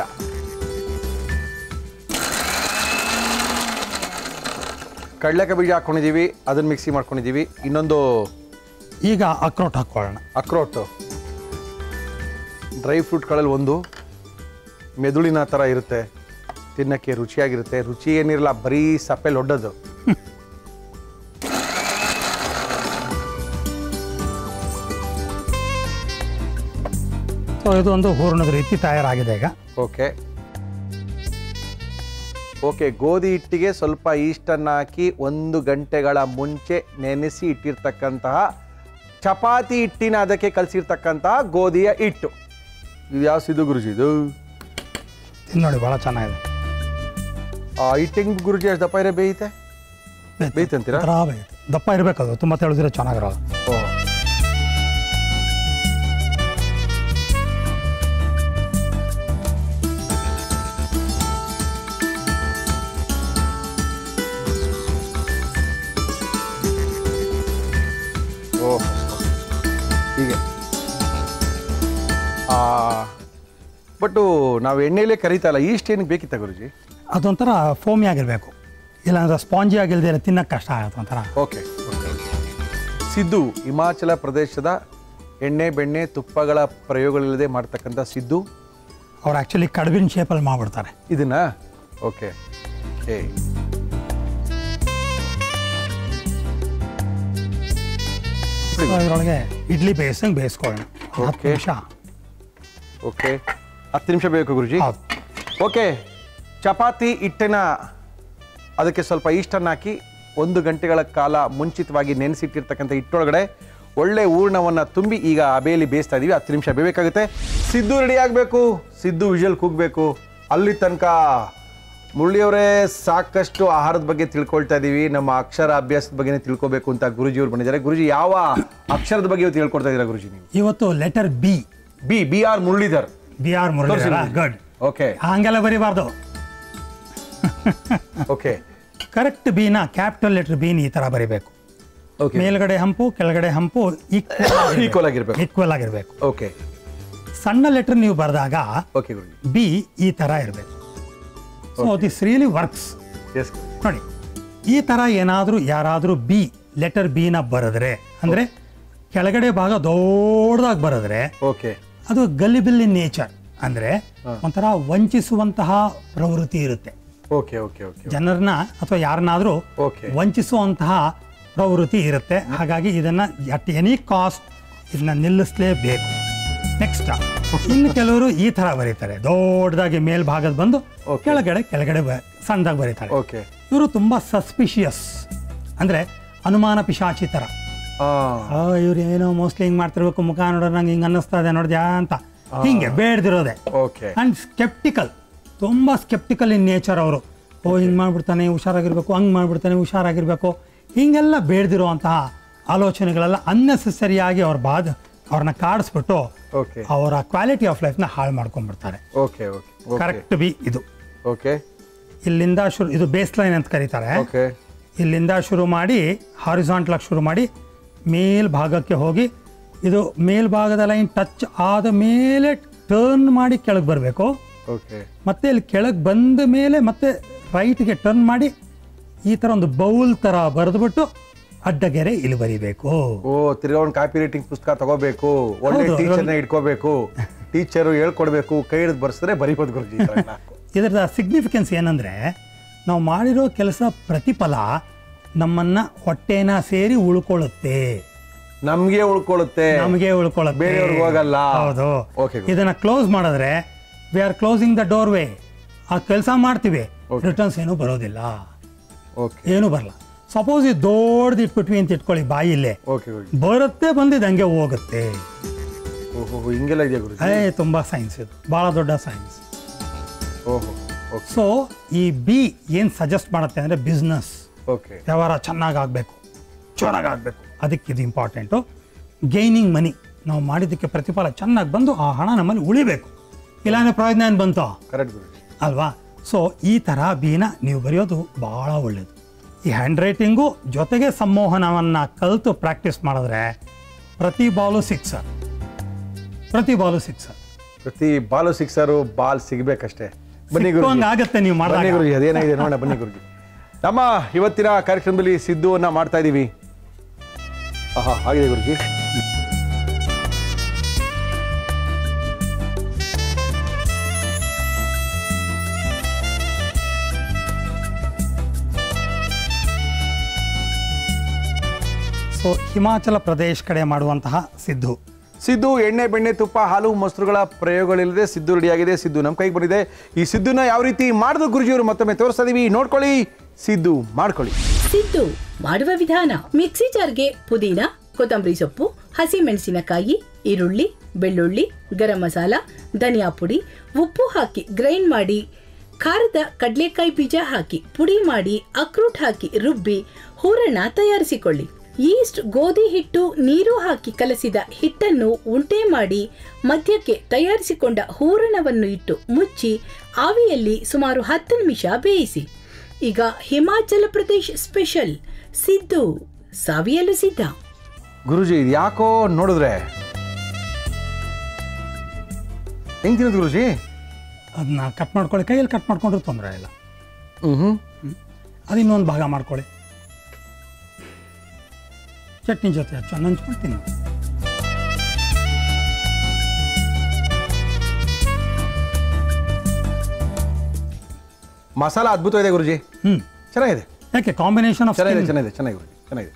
ಕಡಲೆಕಾಯಿ ಬೀಜ ಹಾಕ್ಕೊಂಡಿದ್ದೀವಿ ಅದನ್ನ ಮಿಕ್ಸಿ ಮಾಡ್ಕೊಂಡಿದ್ದೀವಿ ಇನ್ನೊಂದು ಈಗ ಅಕ್ರೋಟ್ ಹಾಕ್ಕೊಳ್ಳೋಣ ಅಕ್ರೋಟು ಡ್ರೈ ಫ್ರೂಟ್ಗಳಲ್ಲಿ ಒಂದು ಮೆದುಳಿನ ಥರ ಇರುತ್ತೆ ತಿನ್ನಕ್ಕೆ ರುಚಿಯಾಗಿರುತ್ತೆ ರುಚಿ ಏನಿರಲ್ಲ ಬರೀ ಸಪ್ಪೆಲ್ ಒಡ್ಡೋದು ಸೊ ಇದು ಒಂದು ಹೂರಣದ ರೀತಿ ತಯಾರಾಗಿದೆ ಈಗ ಓಕೆ ಓಕೆ ಗೋಧಿ ಹಿಟ್ಟಿಗೆ ಸ್ವಲ್ಪ ಈಸ್ಟನ್ನು ಹಾಕಿ ಒಂದು ಗಂಟೆಗಳ ಮುಂಚೆ ನೆನೆಸಿ ಇಟ್ಟಿರ್ತಕ್ಕಂತಹ ಚಪಾತಿ ಹಿಟ್ಟಿನ ಅದಕ್ಕೆ ಕಲಸಿರ್ತಕ್ಕಂತಹ ಗೋಧಿಯ ಹಿಟ್ಟು ಇದು ಯಾವ ಸಿದ್ದು ಗುರುಜಿ ಇದು ತಿಂದು ನೋಡಿ ಭಾಳ ಚೆನ್ನಾಗಿದೆ ಆ ಹಿಟ್ಟು ಹೆಂಗ್ ಗುರುಜಿ ಅಷ್ಟು ದಪ್ಪ ಇರೋ ಬೇಯುತ್ತೆ ಬೇಯ್ತಂತೀರಾ? ಒಂಥರ ಬೇಯುತ್ತೆ ದಪ್ಪ ಇರಬೇಕು ಅದು ತುಂಬ ತೆಳೆದಿರೋ ಚೆನ್ನಾಗಿರೋದು ಓ ಓಹ್ ಹೀಗೆ ಬಟ್ಟು ನಾವು ಎಣ್ಣೆಲೇ ಕರಿತಲ್ಲ ಈಸ್ಟ್ ಏನಕ್ಕೆ ಬೇಕಿತ್ತ ಗುರುಜಿ ಅದೊಂಥರ ಫೋಮಿ ಆಗಿರಬೇಕು ಇಲ್ಲಾಂದ್ರೆ ಸ್ಪಾಂಜಿ ಆಗಿಲ್ದಿರ ತಿನ್ನಕ್ಕೆ ಕಷ್ಟ ಆಗುತ್ತೆ ಒಂಥರ ಓಕೆ ಸಿದ್ದು ಹಿಮಾಚಲ ಪ್ರದೇಶದ ಎಣ್ಣೆ ಬೆಣ್ಣೆ ತುಪ್ಪಗಳ ಪ್ರಯೋಗಗಳಿಲ್ಲದೆ ಮಾಡ್ತಕ್ಕಂಥ ಸಿದ್ದು ಅವ್ರು ಆ್ಯಕ್ಚುಲಿ ಕಡುಬಿನ ಶೇಪಲ್ಲಿ ಮಾಡಿಬಿಡ್ತಾರೆ ಇದನ್ನ ಓಕೆ ಏ ಸೊ ಇದರೊಳಗೆ ಇಡ್ಲಿ ಬೇಯಿಸಂಗೆ ಬೇಯಿಸ್ಕೊಳ್ಳೋಣ ಹತ್ತು Okay. ನಿಮಿಷ ಓಕೆ ಹತ್ತು ನಿಮಿಷ ಬೇಕು ಗುರುಜಿ ಹೌದು ಓಕೆ ಚಪಾತಿ ಹಿಟ್ಟಿನ ಅದಕ್ಕೆ ಸ್ವಲ್ಪ ಈಸ್ಟನ್ನು ಹಾಕಿ ಒಂದು ಗಂಟೆಗಳ ಕಾಲ ಮುಂಚಿತವಾಗಿ ನೆನೆಸಿಟ್ಟಿರ್ತಕ್ಕಂಥ ಹಿಟ್ಟೊಳಗಡೆ ಒಳ್ಳೆ ಹೂರ್ಣವನ್ನು ತುಂಬಿ ಈಗ ಅಬೇಲಿ ಬೇಯಿಸ್ತಾ ಇದೀವಿ ಹತ್ತು ನಿಮಿಷ ಬೇಯಬೇಕಾಗುತ್ತೆ ಸಿದ್ದು ರೆಡಿ ಆಗಬೇಕು ಸಿದ್ದು ವಿಜುವಲ್ ಕೂಗಬೇಕು ಅಲ್ಲಿ ತನಕ ಮುರಳಿಯವರೇ ಸಾಕಷ್ಟು ಆಹಾರದ ಬಗ್ಗೆ ತಿಳ್ಕೊಳ್ತಾ ಇದ್ದೀವಿ ನಮ್ಮ ಅಕ್ಷರ ಅಭ್ಯಾಸದ ಬಗ್ಗೆ ತಿಳ್ಕೊಬೇಕು ಅಂತ ಗುರುಜಿ ಅವ್ರು ಬಂದಿದ್ದಾರೆ ಗುರುಜಿ ಯಾವ ಅಕ್ಷರದ ಬಗ್ಗೆ ಇವತ್ತು ಹೇಳ್ಕೊಡ್ತಾ ಇದ್ದೀರಾ ಗುರುಜಿ ನೀವು ಇವತ್ತು letter B B B R Muralidhar B R Muralidhara ತೋರ್ಸಿ. ಗುಡ್ ಓಕೆ ಹಂಗೆಲ್ಲ ಬರೀಬಾರ್ದು ಓಕೆ ಕರೆಕ್ಟ್ ಬಿನ ಕ್ಯಾಪಿಟಲ್ ಲೆಟರ್ ಬಿನ ಈ ಥರ ಬರಿಬೇಕು ಓಕೆ ಮೇಲ್ಗಡೆ ಹಂಪು ಕೆಳಗಡೆ ಹಂಪು Equal ಆಗಿರ್ಬೇಕು. ಈಕ್ವಲ್ ಆಗಿರಬೇಕು ಓಕೆ ಸಣ್ಣ ಲೆಟರ್ ನೀವು ಬರೆದಾಗ ಓಕೆ ಗುರುಜಿ ಬಿ ಈ ಥರ ಇರಬೇಕು so this really works yes ನೋಡಿ ಈ ಥರ ಏನಾದರೂ ಯಾರಾದರೂ ಬಿ ಲೆಟರ್ ಬಿನ ಬರೆದ್ರೆ ಅಂದರೆ ಕೆಳಗಡೆ ಭಾಗ ದೊಡ್ಡದಾಗಿ ಬರೆದ್ರೆ ಓಕೆ ಅದು ಗಲಿಬಿಲ್ ಇನ್ ನೇಚರ್ ಅಂದರೆ ಒಂಥರ ವಂಚಿಸುವಂತಹ ಪ್ರವೃತ್ತಿ ಇರುತ್ತೆ ಓಕೆ ಓಕೆ ಓಕೆ ಜನರನ್ನ ಅಥವಾ ಯಾರನ್ನಾದರೂ Okay. ವಂಚಿಸುವಂತಹ ಪ್ರವೃತ್ತಿ ಇರುತ್ತೆ ಹಾಗಾಗಿ ಇದನ್ನ ಅಟ್ ಎನಿ ಕಾಸ್ಟ್ ಇದನ್ನ ನಿಲ್ಲಿಸಲೇಬೇಕು ನೆಕ್ಸ್ಟ್ ಇನ್ನು ಕೆಲವರು ಈ ತರ ಬರೀತಾರೆ ದೊಡ್ಡದಾಗಿ ಮೇಲ್ಭಾಗದ ಬಂದು Okay. ಕೆಳಗಡೆ ಕೆಳಗಡೆ ಬ- ಸಣ್ಣದಾಗಿ ಬರೀತಾರೆ ಓಕೆ ಇವರು ತುಂಬಾ ಸಸ್ಪಿಷಿಯಸ್ ಅಂದ್ರೆ ಅನುಮಾನ ಪಿಶಾಚಿ ತರ ಆ ಇವ್ರು ಏನೋ ಮೋಸ್ಟ್ಲಿ ಹಿಂಗ್ ಮಾಡ್ತಿರ್ಬೇಕು ಮುಖ ನೋಡೋರು ನಂಗೆ ಹಿಂಗೆ ಅನ್ನಿಸ್ತಾ ಇದೆ ನೋಡಿದ್ಯಾ ಅಂತ ಹಿಂಗೆ ಬೇಡ್ದಿರೋದೆ ಓಕೆ ಅಂಡ್ ಸ್ಕೆಪ್ಟಿಕಲ್ ತುಂಬ ಸ್ಕೆಪ್ಟಿಕಲ್ ಇನ್ ನೇಚರ್ ಅವರು ಓ ಹಿಂಗೆ ಮಾಡ್ಬಿಡ್ತಾನೆ ಹುಷಾರಾಗಿರ್ಬೇಕು ಹಂಗೆ ಮಾಡ್ಬಿಡ್ತಾನೆ ಹುಷಾರಾಗಿರ್ಬೇಕು ಹಿಂಗೆಲ್ಲ ಬೇಡ್ದಿರುವಂತಹ ಆಲೋಚನೆಗಳೆಲ್ಲ ಅನ್ನೆಸೆಸರಿಯಾಗಿ ಅವ್ರ ಬಾದ್ ಅವ್ರನ್ನ ಕಾಡಿಸ್ಬಿಟ್ಟು ಓಕೆ ಅವರ ಕ್ವಾಲಿಟಿ ಆಫ್ ಲೈಫ್ನ ಹಾಳು ಮಾಡ್ಕೊಂಡ್ಬಿಡ್ತಾರೆ ಓಕೆ ಓಕೆ ಕರೆಕ್ಟ್ ಬಿ ಇದು ಓಕೆ ಇಲ್ಲಿಂದ ಶುರು ಇದು ಬೇಸ್ ಲೈನ್ ಅಂತ ಕರೀತಾರೆ ಓಕೆ ಇಲ್ಲಿಂದ ಶುರು ಮಾಡಿ ಹಾರಿಸಾಂಟ್ಲಾಗಿ ಶುರು ಮಾಡಿ ಮೇಲ್ಭಾಗಕ್ಕೆ ಹೋಗಿ ಇದು ಮೇಲ್ಭಾಗದ ಲೈನ್ ಟಚ್ ಆದ ಮೇಲೆ ಟರ್ನ್ ಮಾಡಿ ಕೆಳಗೆ ಬರಬೇಕು ಓಕೆ ಮತ್ತೆ ಇಲ್ಲಿ ಕೆಳಗೆ ಬಂದ ಮೇಲೆ ಮತ್ತೆ ರೈಟ್ಗೆ ಟರ್ನ್ ಮಾಡಿ ಈ ಥರ ಒಂದು ಬೌಲ್ ಥರ ಬರೆದ್ಬಿಟ್ಟು ಅಡ್ಡಗೆರೆ ಇಲ್ಲಿ ಬರಿಬೇಕು ಓ ತಿರ್ಗಾ ಒಂದು ಕಾಪಿ ರೈಟಿಂಗ್ ಪುಸ್ತಕ ತಗೋಬೇಕು ಒಳ್ಳೆ ಹೌದು, ಟೀಚರ್ನ ಇಟ್ಕೋಬೇಕು ಟೀಚರು ಹೇಳ್ಕೊಡ್ಬೇಕು ಕೈ ಹಿಡಿದು ಬರ್ಸಿದ್ರೆ ಬರಿಬೋದು ಗುರುಜಿ ಈ ಥರ ಎಲ್ಲ. ಇದರ ಸಿಗ್ನಿಫಿಕೆನ್ಸ್ ಏನಂದರೆ ನಾವು ಮಾಡಿರೋ ಕೆಲಸ ಪ್ರತಿಫಲ ನಮ್ಮನ್ನ ಹೊಟ್ಟೆನ ಸೇರಿ ಉಳ್ಕೊಳ್ಳುತ್ತೆ ನಮ್ಗೆ ಉಳ್ಕೊಳ್ಳುತ್ತೆ ನಮಗೆ ಉಳ್ಕೊಳ್ಳುತ್ತೆ ಬೇರೆಯವ್ರಿಗೆ ಹೋಗಲ್ಲ. ಹೌದು Okay, good. ಇದನ್ನ ಕ್ಲೋಸ್ ಮಾಡಿದ್ರೆ we are closing the door way ಆ ಕೆಲಸ ಮಾಡ್ತೀವಿ Okay. ರಿಟರ್ನ್ಸ್ ಏನೂ ಬರೋದಿಲ್ಲ ಓಕೆ ಏನೂ ಬರಲ್ಲ ಸಪೋಸ್ ಇದು ದೊಡ್ಡದು ಇಟ್ಬಿಟ್ವಿ ಅಂತ ಇಟ್ಕೊಳ್ಳಿ ಬಾಯಿಲ್ಲೇ ಓಕೆ ಗುರುಜಿ ಬರುತ್ತೆ ಬಂದಿದ್ದು ಹಂಗೆ ಹೋಗುತ್ತೆ ಓಹೋ ಹಿಂಗೆಲ್ಲ ಇದೆಯಾ ಗುರುಜಿ ಏ ತುಂಬ ಸೈನ್ಸ್ ಇದು ಭಾಳ ದೊಡ್ಡ ಸೈನ್ಸ್ ಓಹೋ ಓಕೆ ಸೊ ಈ ಬಿ ಏನು ಸಜೆಸ್ಟ್ ಮಾಡುತ್ತೆ ಅಂದರೆ ಬಿಸ್ನೆಸ್ ಓಕೆ ವ್ಯವಹಾರ ಚೆನ್ನಾಗಿ ಆಗಬೇಕು ಜೋರಾಗಿ ಆಗಬೇಕು ಅದಕ್ಕೆ ಇದು ಇಂಪಾರ್ಟೆಂಟು ಗೈನಿಂಗ್ ಮನಿ ನಾವು ಮಾಡಿದ್ದಕ್ಕೆ ಪ್ರತಿಫಲ ಚೆನ್ನಾಗಿ ಬಂದು ಆ ಹಣ ನಮ್ಮಲ್ಲಿ ಉಳಿಬೇಕು ಇಲ್ಲಾಂದ್ರೆ ಪ್ರಯೋಜನ ಏನು ಬಂತು ಕರೆಕ್ಟ್ ಗುರುಜಿ ಅಲ್ವಾ ಸೊ ಈ ಥರ ಬಿನ ನೀವು ಬರೆಯೋದು ಭಾಳ ಒಳ್ಳೆಯದು ಈ ಹ್ಯಾಂಡ್ ರೈಟಿಂಗು ಜೊತೆಗೆ ಸಂಮೋಹನವನ್ನು ಕಲಿತು ಪ್ರಾಕ್ಟೀಸ್ ಮಾಡಿದ್ರೆ ಪ್ರತಿ ಬಾಲು ಸಿಕ್ಸರ್ ಪ್ರತಿ ಬಾಲು ಸಿಕ್ಸರ್ ಪ್ರತಿ ಬಾಲು ಸಿಕ್ಸರು ಬಾಲ್ ಸಿಗ್ಬೇಕಷ್ಟೇ ಬನ್ನಿ ಗುರುಜಿ ಆಗತ್ತೆ ನೀವು ಬನ್ನಿ ಮಾಡಿದಾಗ ಗುರುಜಿ ಅದೇನಾಗಿದೆ ನೋಡೋಣ ಬನ್ನಿ ಗುರುಜಿ ನಮ್ಮ ಇವತ್ತಿನ ಕಾರ್ಯಕ್ರಮದಲ್ಲಿ ಸಿದ್ದುವನ್ನ ಮಾಡ್ತಾ ಇದ್ದೀವಿ ಆಹಾ ಆಗಿದೆ ಗುರುಜಿ ಸೊ ಹಿಮಾಚಲ ಪ್ರದೇಶ್ ಕಡೆ ಮಾಡುವಂತಹ ಸಿದ್ದು ಸಿದ್ದು ಎಣ್ಣೆ ಬೆಣ್ಣೆ ತುಪ್ಪ ಹಾಲು ಮೊಸರುಗಳ ಪ್ರಯೋಗಗಳಿಲ್ಲದೆ ಸಿದ್ದು ರೆಡಿಯಾಗಿದೆ ಸಿದ್ದು ನಮ್ಮ ಕೈಗೆ ಬಂದಿದೆ ಈ ಸಿದ್ದುನ ಯಾವ ರೀತಿ ಮಾಡಿದ್ರು ಗುರುಜಿಯವರು ಮತ್ತೊಮ್ಮೆ ತೋರಿಸ್ತಾ ಇದೀವಿ ನೋಡ್ಕೊಳ್ಳಿ ಸಿದ್ದು ಮಾಡ್ಕೊಳ್ಳಿ ಸಿದ್ದು ಮಾಡುವ ವಿಧಾನ ಮಿಕ್ಸಿ ಜಾರ್ಗೆ ಪುದೀನ ಕೊತ್ತಂಬರಿ ಸೊಪ್ಪು ಹಸಿ ಮೆಣಸಿನಕಾಯಿ ಈರುಳ್ಳಿ ಬೆಳ್ಳುಳ್ಳಿ ಗರಂ ಮಸಾಲ ಧನಿಯಾ ಪುಡಿ ಉಪ್ಪು ಹಾಕಿ ಗ್ರೈಂಡ್ ಮಾಡಿ ಖಾರದ ಕಡಲೆಕಾಯಿ ಬೀಜ ಹಾಕಿ ಪುಡಿ ಮಾಡಿ ಅಕ್ರೂಟ್ ಹಾಕಿ ರುಬ್ಬಿ ಹೂರಣ ತಯಾರಿಸಿಕೊಳ್ಳಿ ಈಸ್ಟ್ ಗೋಧಿ ಹಿಟ್ಟು ನೀರು ಹಾಕಿ ಕಲಸಿದ ಹಿಟ್ಟನ್ನು ಉಂಟೆ ಮಾಡಿ ಮಧ್ಯಕ್ಕೆ ತಯಾರಿಸಿಕೊಂಡ ಹೂರಣವನ್ನು ಇಟ್ಟು ಮುಚ್ಚಿ ಆವಿಯಲ್ಲಿ ಸುಮಾರು ಹತ್ತು ನಿಮಿಷ ಬೇಯಿಸಿ ಈಗ ಹಿಮಾಚಲ ಪ್ರದೇಶ್ ಸ್ಪೆಷಲ್ ಸಿದ್ದು ಸವಿಯಲು ಸಿದ್ಧ ಗುರುಜಿ ಇದು ಯಾಕೋ ನೋಡಿದ್ರೆ ಹೆಂಗ್ ತಿನ್ನೋದು ಗುರುಜಿ ಅದನ್ನ ಕಟ್ ಮಾಡ್ಕೊಳ್ಳಿ ಕೈಯಲ್ಲಿ ಕಟ್ ಮಾಡ್ಕೊಂಡ್ರು ತೊಂದರೆ ಇಲ್ಲ ಹ್ಮ್ ಅದು ಇನ್ನೊಂದು ಭಾಗ ಮಾಡ್ಕೊಳ್ಳಿ ಚಟ್ನಿ ಜೊತೆ ಹಚ್ಚು ಹಂಚ್ಕೊಂಡು ತಿನ್ನು ಮಸಾಲ ಅದ್ಭುತ ಇದೆ ಗುರುಜಿ ಹ್ಞೂ ಚೆನ್ನಾಗಿದೆ ಯಾಕೆ ಕಾಂಬಿನೇಷನ್ ಆಫ್ ಚೆನ್ನಾಗಿದೆ ಚೆನ್ನಾಗಿದೆ ಚೆನ್ನಾಗಿದೆ ಗುರುಜಿ ಚೆನ್ನಾಗಿದೆ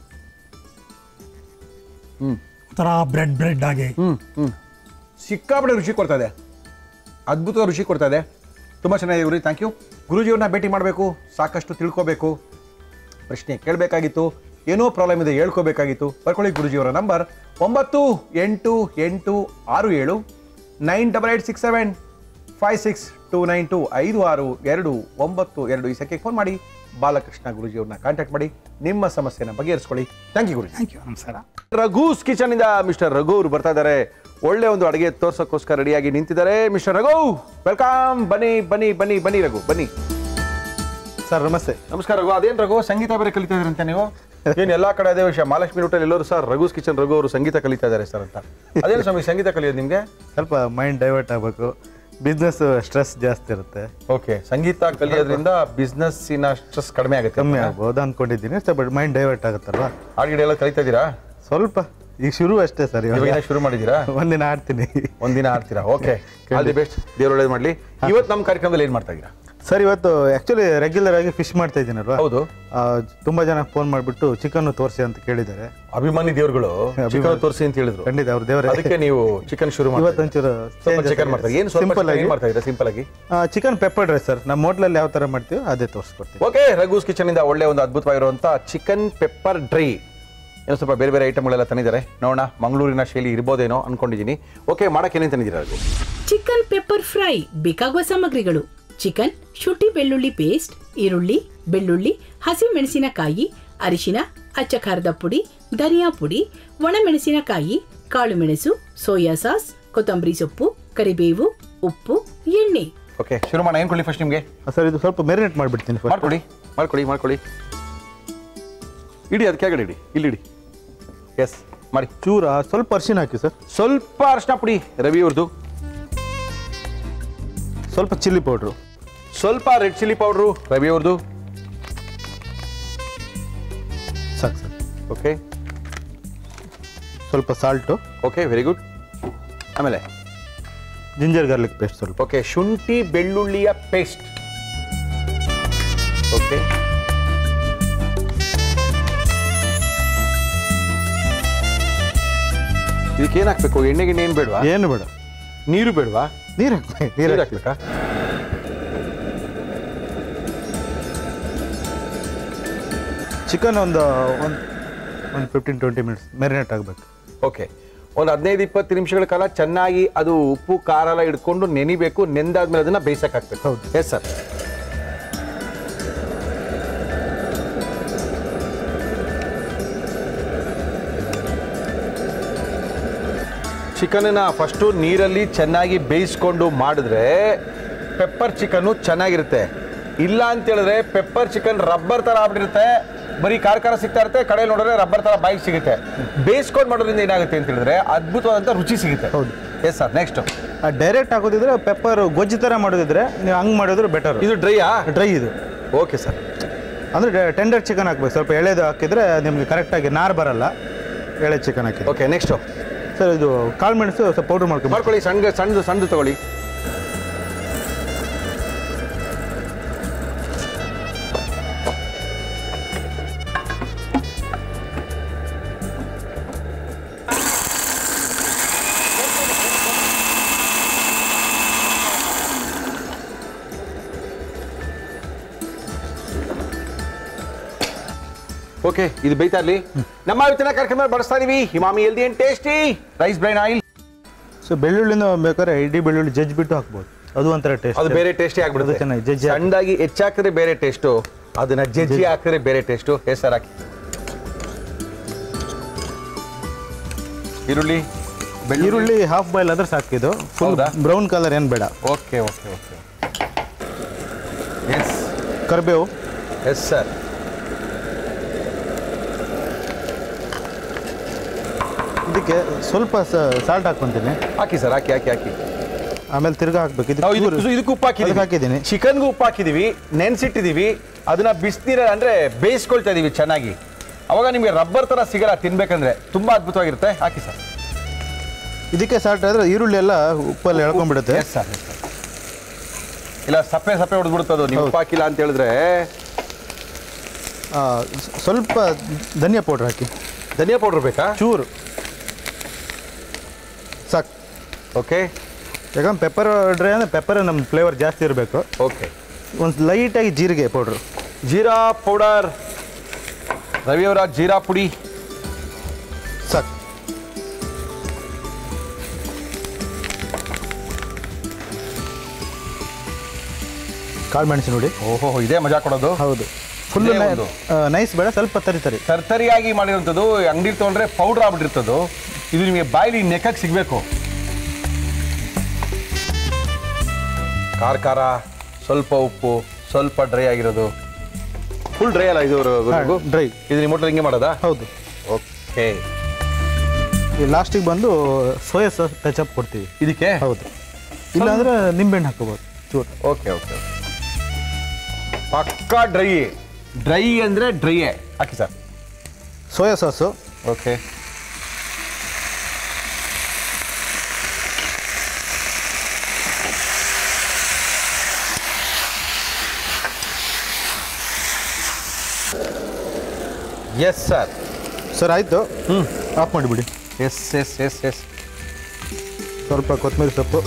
ಹ್ಮ್ ಒಂಥರ ಬ್ರೆಡ್ ಬ್ರೆಡ್ ಆಗಿ ಹ್ಮ್ ಹ್ಮ್ ಸಿಕ್ಕಾಪಟ್ಟೆ ರುಚಿ ಕೊಡ್ತಾ ಇದೆ ಅದ್ಭುತ ರುಚಿ ಕೊಡ್ತಾ ಇದೆ ತುಂಬ ಚೆನ್ನಾಗಿದೆ ಗುರುಜಿ ಥ್ಯಾಂಕ್ ಯು ಗುರುಜಿಯವ್ರನ್ನ ಭೇಟಿ ಮಾಡಬೇಕು ಸಾಕಷ್ಟು ತಿಳ್ಕೋಬೇಕು ಪ್ರಶ್ನೆ ಕೇಳಬೇಕಾಗಿತ್ತು ಏನೋ ಪ್ರಾಬ್ಲಮ್ ಇದೆ ಹೇಳ್ಕೋಬೇಕಾಗಿತ್ತು ಬರ್ಕೊಳ್ಳಿ ಗುರುಜಿಯವರ ನಂಬರ್ ಒಂಬತ್ತು ಎಂಟು ಎಂಟು ಆರು ಏಳು nine double eight six seven five six two nine two ಐದು ಆರು ಎರಡು ಒಂಬತ್ತು ಎರಡು ಈ ಸಂಖ್ಯೆಗೆ ಫೋನ್ ಮಾಡಿ ಬಾಲಕೃಷ್ಣ ಗುರುಜಿಯವ್ರನ್ನ ಕಾಂಟ್ಯಾಕ್ಟ್ ಮಾಡಿ ನಿಮ್ಮ ಸಮಸ್ಯೆನ ಬಗೆಹರಿಸ್ಕೊಳ್ಳಿ thank you Guruji thank you ನಮಸ್ಕಾರ ರಘೂಸ್ ಕಿಚನ್ ಇಂದ ಮಿಸ್ಟರ್ ರಘು ಅವರು ಬರ್ತಾ ಇದ್ದಾರೆ ಒಳ್ಳೆ ಒಂದು ಅಡುಗೆ ತೋರ್ಸೋಕ್ಕೋಸ್ಕರ ರೆಡಿಯಾಗಿ ನಿಂತಿದ್ದಾರೆ ಮಿಸ್ಟರ್ ರಘು ವೆಲ್ಕಮ್ ಬನ್ನಿ ಬನ್ನಿ ಬನ್ನಿ ಬನ್ನಿ ರಘು ಬನ್ನಿ ಸರ್ ನಮಸ್ತೆ ನಮಸ್ಕಾರ ರಘು ಅದೇನ್ ರಘು ಸಂಗೀತ ಬೇರೆ ಕಲಿತಾ ಇದ್ರಂತೆ ನೀವು ಏನ್ ಎಲ್ಲಾ ಕಡೆ ಅದೇ ವಿಷಯ ಮಹಾಲಕ್ಷ್ಮಿ ಹೋಟೆಲ್ ಎಲ್ಲರೂ ಸರ್ ರಘುಸ್ ಕಿಚನ್ ರಘು ಅವರು ಸಂಗೀತ ಕಲಿತಾ ಇದ್ದಾರೆ ಸರ್ ಅಂತ ಅದೇನು ಸ್ವಾಮಿ ಸಂಗೀತ ಕಲಿಯೋದು ನಿಮ್ಗೆ ಸ್ವಲ್ಪ ಮೈಂಡ್ ಡೈವರ್ಟ್ ಆಗಬೇಕು ಬಿಸ್ನೆಸ್ ಸ್ಟ್ರೆಸ್ ಜಾಸ್ತಿ ಇರುತ್ತೆ ಓಕೆ ಸಂಗೀತ ಕಲಿಯೋದ್ರಿಂದ ಬಿಸ್ನೆಸ್ಸಿನ ಸ್ಟ್ರೆಸ್ ಕಡಿಮೆ ಆಗುತ್ತೆ ಕಮ್ಮಿ ಆಗ್ಬೋದು ಅಂದ್ಕೊಂಡಿದ್ದೀನಿ ಬಟ್ ಮೈಂಡ್ ಡೈವರ್ಟ್ ಆಗುತ್ತಲ್ವಾ ಹಾಡುಗಿಡ ಎಲ್ಲ ಕಲಿತಾ ಇದ್ದೀರಾ ಸ್ವಲ್ಪ ಈಗ ಶುರು ಅಷ್ಟೇ ಸರ್ ಇವಾಗ ಇವಾಗ ಏನೋ ಶುರು ಮಾಡಿದ್ದೀರಾ ಒಂದಿನ ಆಡ್ತೀನಿ ಒಂದಿನ ಆಡ್ತೀರಾ ಓಕೆ ಆಲ್ ದಿ ಬೆಸ್ಟ್ ದೇವ್ರು ಒಳ್ಳೇದು ಮಾಡ್ಲಿ ಇವತ್ತು ನಮ್ಮ ಕಾರ್ಯಕ್ರಮದಲ್ಲಿ ಏನ್ ಮಾಡ್ತಾ ಇದ್ದೀರಾ ಸರ್ ಇವತ್ತು ಆ್ಯಕ್ಚುಲಿ ರೆಗ್ಯುಲರ್ ಆಗಿ ಫಿಶ್ ಮಾಡ್ತಾ ಇದ್ದೀನಲ್ವಾ ಹೌದು ಆ, ತುಂಬಾ ಜನ ಫೋನ್ ಮಾಡಿಬಿಟ್ಟು ಚಿಕನ್ ತೋರಿಸಿ ಅಂತ ಕೇಳಿದ್ದಾರೆ ಅಭಿಮಾನಿ ದೇವ್ರುಗಳು ಚಿಕನ್ ತೋರಿಸಿ ಅಂತ ಹೇಳಿದ್ರು ಖಂಡಿತ ಅವ್ರ ದೇವರೇ ಅದಕ್ಕೆ ನೀವು ಚಿಕನ್ ಶುರು ಮಾಡಿ ಇವತ್ತೊಂಚೂರು ಸ್ವಲ್ಪ ಚಿಕನ್ ಮಾಡ್ತಾರೆ ಏನು ಸ್ವಲ್ಪ ಸಿಂಪಲ್ ಆಗಿ ಏನ್ ಮಾಡ್ತಾ ಇದ್ದೀರಾ ಸಿಂಪಲ್ ಆಗಿ ಚಿಕನ್ ಪೆಪ್ಪರ್ ಡ್ರೈ ಸರ್ ನಮ್ಮ ಹೋಟ್ಲಲ್ಲಿ ಯಾವ ಥರ ಮಾಡ್ತೀವಿ ಅದೇ ತೋರಿಸ್ಕೊಡ್ತೀವಿ ಓಕೆ ರಘೂಸ್ ಕಿಚನ್ ಇಂದ ಒಳ್ಳೆ ಒಂದು ಅದ್ಭುತವಾಗಿರುವಂತ ಚಿಕನ್ ಪೆಪ್ಪರ್ ಡ್ರೈ ಏನೋ ಸ್ವಲ್ಪ ಬೇರೆ ಬೇರೆ ಐಟಮ್ಗಳೆಲ್ಲ ತಂದಿದ್ದಾರೆ ನೋಡೋಣ ಮಂಗಳೂರಿನ ಶೈಲಿ ಇರ್ಬೋದೇನೋ ಅನ್ಕೊಂಡಿದ್ದೀನಿ ಓಕೆ ಮಾಡಕ್ಕೆ ಏನೇನು ತಂದಿದ್ದೀರಾ ರಘು ಚಿಕನ್ ಪೆಪ್ಪರ್ ಫ್ರೈ ಬೇಕಾಗುವ ಸಾಮಗ್ರಿಗಳು ಚಿಕನ್ ಶುಂಠಿ ಬೆಳ್ಳುಳ್ಳಿ ಪೇಸ್ಟ್ ಈರುಳ್ಳಿ ಬೆಳ್ಳುಳ್ಳಿ ಹಸಿ ಮೆಣಸಿನಕಾಯಿ ಅರಿಶಿನ ಅಚ್ಚ ಖಾರದ ಪುಡಿ ಧನಿಯಾ ಪುಡಿ ಒಣಮೆಣಸಿನಕಾಯಿ ಕಾಳುಮೆಣಸು ಸೋಯಾ ಸಾಸ್ ಕೊತ್ತಂಬರಿ ಸೊಪ್ಪು ಕರಿಬೇವು ಉಪ್ಪು ಎಣ್ಣೆ ಓಕೆ ಶುರು ಮಾಡೋಣ ಏನು ಕೊಡಿ ಫಸ್ಟ್ ನಿಮಗೆ ಸರ್ ಇದು ಸ್ವಲ್ಪ ಮೆರಿನೇಟ್ ಮಾಡಿಬಿಡ್ತೀನಿ ಫಸ್ಟ್ ಮಾಡ್ಕೊಡಿ ಮಾಡ್ಕೊಡಿ ಮಾಡ್ಕೊಡಿ ಇಡಿ ಅದಕ್ಕೆ ಕೆಳಗಡೆ ಇಡಿ ಇಲ್ಲಿ ಇಡಿ ಎಸ್ ಮಾಡಿ ಚೂರ ಸ್ವಲ್ಪ ಅರ್ಶಿನ ಹಾಕಿ ಸರ್ ಸ್ವಲ್ಪ ಅರ್ಶಿನ ಪುಡಿ ರವಿ ಅವ್ರದ್ದು ಸ್ವಲ್ಪ ಚಿಲ್ಲಿ ಪೌಡ್ರು ಸ್ವಲ್ಪ ರೆಡ್ ಚಿಲ್ಲಿ ಪೌಡ್ರು ರವಿ ಅವ್ರದ್ದು ಸಾಕು ಸರ್ ಓಕೆ ಸ್ವಲ್ಪ ಸಾಲ್ಟು ಓಕೆ ವೆರಿ ಗುಡ್ ಆಮೇಲೆ ಜಿಂಜರ್ ಗಾರ್ಲಿಕ್ ಪೇಸ್ಟ್ ಸ್ವಲ್ಪ ಓಕೆ ಶುಂಠಿ ಬೆಳ್ಳುಳ್ಳಿಯ ಪೇಸ್ಟ್ ಓಕೆ ಇದಕ್ಕೆ ಏನು ಹಾಕ್ಬೇಕು ಎಣ್ಣೆ ಗಿಣ್ಣೆ ಏನು ಬೇಡವಾ ಏನು ಬೇಡ ನೀರು ಬೇಡವಾ ನೀರು ಹಾಕ್ಬೇಕು ನೀರು ನೀರು ಹಾಕಿ ಹಾಕ್ಬೇಕಾ ಚಿಕನ್ ಒಂದು ಒಂದು ಒಂದು ಫಿಫ್ಟೀನ್ ಟ್ವೆಂಟಿ ಮಿನಿಟ್ಸ್ ಮ್ಯಾರಿನೇಟ್ ಆಗಬೇಕು ಓಕೆ ಒಂದು ಹದಿನೈದು ಇಪ್ಪತ್ತು ನಿಮಿಷಗಳ ಕಾಲ ಚೆನ್ನಾಗಿ ಅದು ಉಪ್ಪು ಖಾರ ಎಲ್ಲ ಹಿಡ್ಕೊಂಡು ನೆನಿಬೇಕು ನೆಂದಾದ್ಮೇಲೆ ಅದನ್ನ ಬೇಯಿಸಕ್ಕಾಗ್ಬೇಕು ಹೌದು. ಎಸ್ ಸರ್ ಚಿಕನನ್ನ ಫಸ್ಟು ನೀರಲ್ಲಿ ಚೆನ್ನಾಗಿ ಬೇಯಿಸ್ಕೊಂಡು ಮಾಡಿದ್ರೆ ಪೆಪ್ಪರ್ ಚಿಕನ್ನು ಚೆನ್ನಾಗಿರುತ್ತೆ ಇಲ್ಲ ಅಂತ ಹೇಳಿದ್ರೆ ಪೆಪ್ಪರ್ ಚಿಕನ್ ರಬ್ಬರ್ ಥರ ಆಗ್ಬಿಟ್ಟಿರುತ್ತೆ ಬರೀ ಖಾರ ಖಾರ ಸಿಗ್ತಾ ಇರುತ್ತೆ ಕಡೆ ನೋಡಿದ್ರೆ ರಬ್ಬರ್ ಥರ ಬಾಯಿಗೆ ಸಿಗುತ್ತೆ ಬೇಯಿಸ್ಕೊಂಡು ಮಾಡೋದ್ರಿಂದ ಏನಾಗುತ್ತೆ ಅಂತ ಹೇಳಿದ್ರೆ ಅದ್ಭುತವಾದಂಥ ರುಚಿ ಸಿಗುತ್ತೆ ಹೌದು. ಎಸ್ ಸರ್ ನೆಕ್ಸ್ಟ್ ಡೈರೆಕ್ಟ್ ಹಾಕೋದಿದ್ರೆ ಪೆಪ್ಪರ್ ಗೊಜ್ಜು ಥರ ಮಾಡೋದಿದ್ರೆ ನೀವು ಹಂಗೆ ಮಾಡಿದ್ರೆ ಬೆಟರ್ ಇದು ಡ್ರೈಯಾ ಡ್ರೈ ಇದು ಓಕೆ ಸರ್ ಅಂದರೆ ಟೆಂಡರ್ ಚಿಕನ್ ಹಾಕ್ಬೇಕು ಸ್ವಲ್ಪ ಎಳೆದು ಹಾಕಿದ್ರೆ ನಿಮಗೆ ಕರೆಕ್ಟಾಗಿ ನಾರು ಬರಲ್ಲ ಎಳೆ ಚಿಕನ್ ಹಾಕಿ ಓಕೆ ನೆಕ್ಸ್ಟು ಸರ್ ಇದು ಕಾಳು ಮೆಣಸು ಸ್ವಲ್ಪ ಪೌಡ್ರ್ ಮಾಡ್ಕೊಂಡು ಮಾಡ್ಕೊಳ್ಳಿ ಸಣ್ಣ ಸಣ್ಣದು ಸಣ್ಣದು ತಗೊಳ್ಳಿ ಓಕೆ ಇದು ಬೈತಾ ಇರಲಿ ನಮ್ಮ ಇವತ್ತಿನ ಕಾರ್ಯಕ್ರಮ ಬಳಸ್ತಾ ಇದೀವಿ ಹಿಮಾಮಿ healthy and tasty rice bran oil so ಬೆಳ್ಳುಳ್ಳಿನ ಬೇಕಾದ್ರೆ ಇಡೀ ಬೆಳ್ಳುಳ್ಳಿ ಜಜ್ಜಿ ಬಿಟ್ಟು ಹಾಕ್ಬೋದು ಅದು ಒಂಥರ ಟೇಸ್ಟ್ ಅದು ಬೇರೆ ಟೇಸ್ಟಿ ಆಗ್ಬಿಡುತ್ತೆ ಅದು ಚೆನ್ನಾಗಿ ಜಜ್ಜಿ ಹಾಕಿ. ಸಣ್ಣದಾಗಿ ಹೆಚ್ಚಾಕಿದ್ರೆ ಬೇರೆ ಟೇಸ್ಟು ಅದನ್ನ ಜಜ್ಜಿ ಹಾಕಿದ್ರೆ ಬೇರೆ ಟೇಸ್ಟು ಹೆಸರು ಹಾಕಿ ಈರುಳ್ಳಿ ಬೆಳ್ಳುಳ್ಳಿ ಈರುಳ್ಳಿ ಹಾಫ್ ಬಾಯ್ಲ್ ಆದ್ರೆ ಸಾಕಿದು ಫುಲ್ ಹೌದಾ? ಬ್ರೌನ್ ಕಲರ್ ಏನು ಬೇಡ ಓಕೆ ಓಕೆ ಓಕೆ ಎಸ್ ಕರಿಬೇವು ಎಸ್ ಸರ್ ಇದಕ್ಕೆ ಸ್ವಲ್ಪ ಸಾಲ್ಟ್ ಹಾಕ್ಕೊಂತೀನಿ ಹಾಕಿ ಸರ್ ಹಾಕಿ ಹಾಕಿ ಹಾಕಿ ಆಮೇಲೆ ತಿರ್ಗಾ ಹಾಕ್ಬೇಕು ನಾವು ಇದಕ್ಕೆ ಇದಕ್ಕೆ ಇದಕ್ಕೆ ಉಪ್ಪು ಅದಕ್ಕೆ ಹಾಕಿದ್ದೀನಿ ಹಾಕಿದ್ದೀವಿ ಚಿಕನ್ಗೂ ಉಪ್ಪು ಹಾಕಿದ್ದೀವಿ ನೆನ್ಸಿಟ್ಟಿದ್ದೀವಿ ಅದನ್ನ ಬಿಸಿನೀರ ಅಂದರೆ ಬೇಯಿಸ್ಕೊಳ್ತಾ ಇದೀವಿ ಚೆನ್ನಾಗಿ ಅವಾಗ ನಿಮಗೆ ರಬ್ಬರ್ ಥರ ಸಿಗಲ್ಲ ತಿನ್ಬೇಕಂದ್ರೆ ತುಂಬ ಅದ್ಭುತವಾಗಿರುತ್ತೆ ಹಾಕಿ ಸರ್ ಇದಕ್ಕೆ ಸಾಲ್ಟ್ ಆದ್ರೆ ಈರುಳ್ಳಿ ಎಲ್ಲ ಉಪ್ಪಲ್ಲಿ ಎಳ್ಕೊಂಡ್ಬಿಡುತ್ತೆ ಎಸ್ ಸರ್ ಇಲ್ಲ ಸಪ್ಪೆ ಸಪ್ಪೆ ಹೊಡೆದ್ಬಿಡ್ತದು ನೀವು ಹೌದು. ಉಪ್ಪು ಹಾಕಿಲ್ಲ ಅಂತ ಹೇಳಿದ್ರೆ ಆ, ಸ್- ಸ್ವಲ್ಪ ಧನಿಯಾ ಪೌಡ್ರ್ ಹಾಕಿ ಧನಿಯಾ ಪೌಡರ್ ಬೇಕಾ ಚೂರು ಸಾಕು ಓಕೆ ಯಾಕಂದ್ರೆ ಪೆಪ್ಪರ್ ಡ್ರೈ ಅಂದರೆ ಪೆಪ್ಪರ್ ನಮ್ಮ ಫ್ಲೇವರ್ ಜಾಸ್ತಿ ಇರಬೇಕು ಓಕೆ ಒಂದು ಲೈಟಾಗಿ ಜೀರಿಗೆ ಪೌಡ್ರು ಜೀರಾ ಪೌಡರ್ ರವಿಯವರ ಜೀರಾ ಪುಡಿ ಸಾಕು ಕಾಳು ಮೆಣಸು ನೋಡಿ ಓಹೋ ಇದೇ ಮಜಾ ಕೊಡೋದು ಹೌದು ಫುಲ್ ಇದೇ ಒಂದು. ನೈಸ್ ಬೇಡ ಸ್ವಲ್ಪ ತರಿ ತರಿ ತರ್ತರಿಯಾಗಿ ಮಾಡಿರುವಂಥದ್ದು ಅಂಗಡಿ ತೊಗೊಂಡ್ರೆ ಪೌಡರ್ ಆಗ್ಬಿಟ್ಟಿರ್ತದ್ದು ಇದು ನಿಮಗೆ ಬಾಯಿಲಿ ನೆಕ್ಕಕ್ಕೆ ಸಿಗಬೇಕು ಖಾರ ಖಾರ ಸ್ವಲ್ಪ ಉಪ್ಪು ಸ್ವಲ್ಪ ಡ್ರೈ ಆಗಿರೋದು ಫುಲ್ ಡ್ರೈ ಅಲ್ಲ ಇದು ಹಾ, dry. ಇದು ನಿಮ್ಮ ಹೋಟೆಲ್ ಹಿಂಗೆ ಮಾಡೋದಾ ಹೌದು ಓಕೆ ಈ ಲಾಸ್ಟಿಗೆ ಬಂದು ಸೋಯಾ ಸಾಸ್ ಟಚಪ್ ಕೊಡ್ತೀವಿ ಇದಕ್ಕೆ ಹೌದು ಇಲ್ಲಾಂದ್ರೆ ನಿಂಬೆಹಣ್ಣು ಹಾಕೋಬೋದು ಚೂರು ಓಕೆ ಓಕೆ ಪಕ್ಕಾ ಡ್ರೈ ಡ್ರೈ ಅಂದರೆ ಡ್ರೈಯೇ ಹಾಕಿ sir soya sauce okay yes sir sir ಆಯಿತು ಹ್ಞೂ ಆಫ್ ಮಾಡಿಬಿಡಿ ಎಸ್ ಎಸ್ ಎಸ್ ಎಸ್ ಸ್ವಲ್ಪ ಕೊತ್ತಂಬರಿ ಸೊಪ್ಪು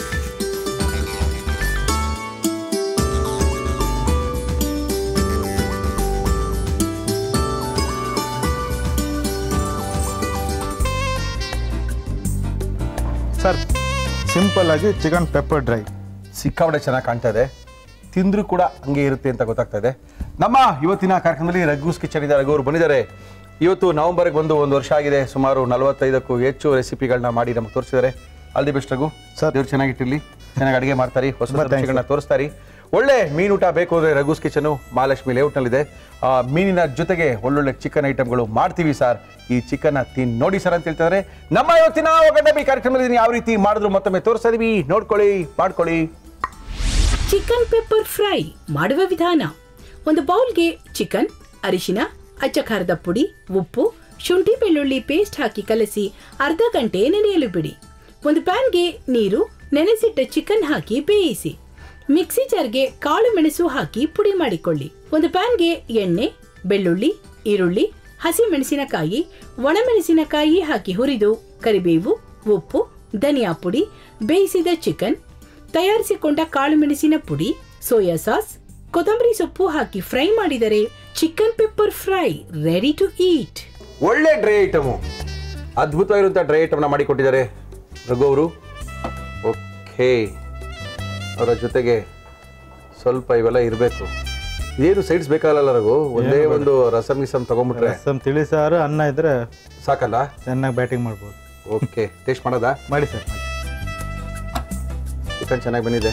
ಸರ್ ಸಿಂಪಲ್ ಆಗಿ ಚಿಕನ್ ಪೆಪ್ಪರ್ ಡ್ರೈ ಸಿಕ್ಕಾಪಟ್ಟೆ ಚೆನ್ನಾಗಿ ಕಾಣ್ತಾ ಇದೆ ತಿಂದರೂ ಕೂಡ ಹಂಗೆ ಇರುತ್ತೆ ಅಂತ ಗೊತ್ತಾಗ್ತಾ ಇದೆ ನಮ್ಮ ಇವತ್ತಿನ ಕಾರ್ಯಕ್ರಮದಲ್ಲಿ ರಘುಸ್ ಕಿಚನ್ ಇದೆ ರಘು ಅವರು ಬಂದಿದ್ದಾರೆ ಇವತ್ತು ನವೆಂಬರ್ಗೆ ಬಂದು ಒಂದು ವರ್ಷ ಆಗಿದೆ ಸುಮಾರು ನಲವತ್ತೈದಕ್ಕೂ ಹೆಚ್ಚು ರೆಸಿಪಿಗಳನ್ನ ಮಾಡಿ ನಮಗೆ ತೋರಿಸಿದ್ದಾರೆ all the best Raghu Sir. ದೇವ್ರು ಚೆನ್ನಾಗಿಟ್ಟಿರಲಿ ಚೆನ್ನಾಗಿ ಅಡುಗೆ ಮಾಡ್ತಾರೆ ಹೊಸ ತುಂಬಾ thanks, ರುಚಿಗಳನ್ನ ತೋರಿಸ್ತಾರೆ ಒಳ್ಳೆ ಮೀನೂಟ ಬೇಕು ಅಂದರೆ ರಘುಸ್ ಕಿಚನು ಮಹಾಲಕ್ಷ್ಮಿ ಲೇಔಟ್ನಲ್ಲಿದೆ ಆ, ಮೀನಿನ ಜೊತೆಗೆ ಒಳ್ಳೊಳ್ಳೆ ಚಿಕನ್ ಐಟಮ್ಗಳು ಮಾಡ್ತೀವಿ ಸರ್ ಈ ಚಿಕನ್ನ ತಿನ್ ನೋಡಿ ಸರ್ ಅಂತ ಹೇಳ್ತಾರೆ ನಮ್ಮ ಇವತ್ತಿನ ಒಗಡ್ಡಬಿ ಕಾರ್ಯಕ್ರಮದಲ್ಲಿ ಯಾವ ರೀತಿ ಮಾಡಿದ್ರು ಮತ್ತೊಮ್ಮೆ ತೋರಿಸ್ತಾ ಇದೀವಿ ನೋಡ್ಕೊಳ್ಳಿ ಮಾಡ್ಕೊಳ್ಳಿ ಚಿಕನ್ ಪೆಪ್ಪರ್ ಫ್ರೈ ಮಾಡುವ ವಿಧಾನ ಒಂದು ಬೌಲ್ಗೆ ಚಿಕನ್ ಅರಿಶಿನ ಅಚ್ಚಖಾರದ ಪುಡಿ ಉಪ್ಪು ಶುಂಠಿ ಬೆಳ್ಳುಳ್ಳಿ ಪೇಸ್ಟ್ ಹಾಕಿ ಕಲಸಿ ಅರ್ಧ ಗಂಟೆ ನೆನೆಯಲು ಬಿಡಿ ಒಂದು ಪ್ಯಾನ್ಗೆ ನೀರು ನೆನೆಸಿಟ್ಟ ಚಿಕನ್ ಹಾಕಿ ಬೇಯಿಸಿ ಮಿಕ್ಸಿ ಜಾರ್ಗೆ ಕಾಳು ಮೆಣಸು ಹಾಕಿ ಪುಡಿ ಮಾಡಿಕೊಳ್ಳಿ ಒಂದು ಪ್ಯಾನ್ಗೆ ಎಣ್ಣೆ ಬೆಳ್ಳುಳ್ಳಿ ಈರುಳ್ಳಿ ಹಸಿ ಮೆಣಸಿನಕಾಯಿ ಒಣಮೆಣಸಿನಕಾಯಿ ಹಾಕಿ ಹುರಿದು ಕರಿಬೇವು ಉಪ್ಪು ಧನಿಯಾ ಪುಡಿ ಬೇಯಿಸಿದ ಚಿಕನ್ ತಯಾರಿಸಿಕೊಂಡ ಕಾಳುಮೆಣಸಿನ ಪುಡಿ ಸೋಯಾ ಸಾಸ್ ಕೊತ್ತಂಬರಿ ಸೊಪ್ಪು ಹಾಕಿ ಫ್ರೈ ಮಾಡಿದರೆ chicken pepper fry ready to eat ಒಳ್ಳೆ ಡ್ರೈ ಐಟಮು ಅದ್ಭುತವಾಗಿರುವಂಥ ಡ್ರೈ ಐಟಮ್ನ ಮಾಡಿ ಕೊಟ್ಟಿದ್ದಾರೆ ರಘು ಅವರು ಓಕೆ ಅವರ ಜೊತೆಗೆ ಸ್ವಲ್ಪ ಇವೆಲ್ಲ ಇರಬೇಕು ಏನು ಸೈಡ್ಸ್ ಬೇಕಾಗಲ್ಲ ರಘು ಒಂದೇ ಒಂದು ರಸಮ್ ಗಿಸಮ್ ತಗೊಂಡ್ಬಿಟ್ರೆ ರಸಮ್ ತಿಳಿ ಸಾರು ಅನ್ನ ಇದ್ರೆ ಸಾಕಲ್ಲ ಚೆನ್ನಾಗಿ ಬ್ಯಾಟಿಂಗ್ ಮಾಡ್ಬೋದು ಓಕೆ ಟೇಸ್ಟ್ ಮಾಡೋದಾ ಮಾಡಿ ಸರ್ ಮಾಡಿ. ಚಿಕನ್ ಚೆನ್ನಾಗಿ ಬಂದಿದೆ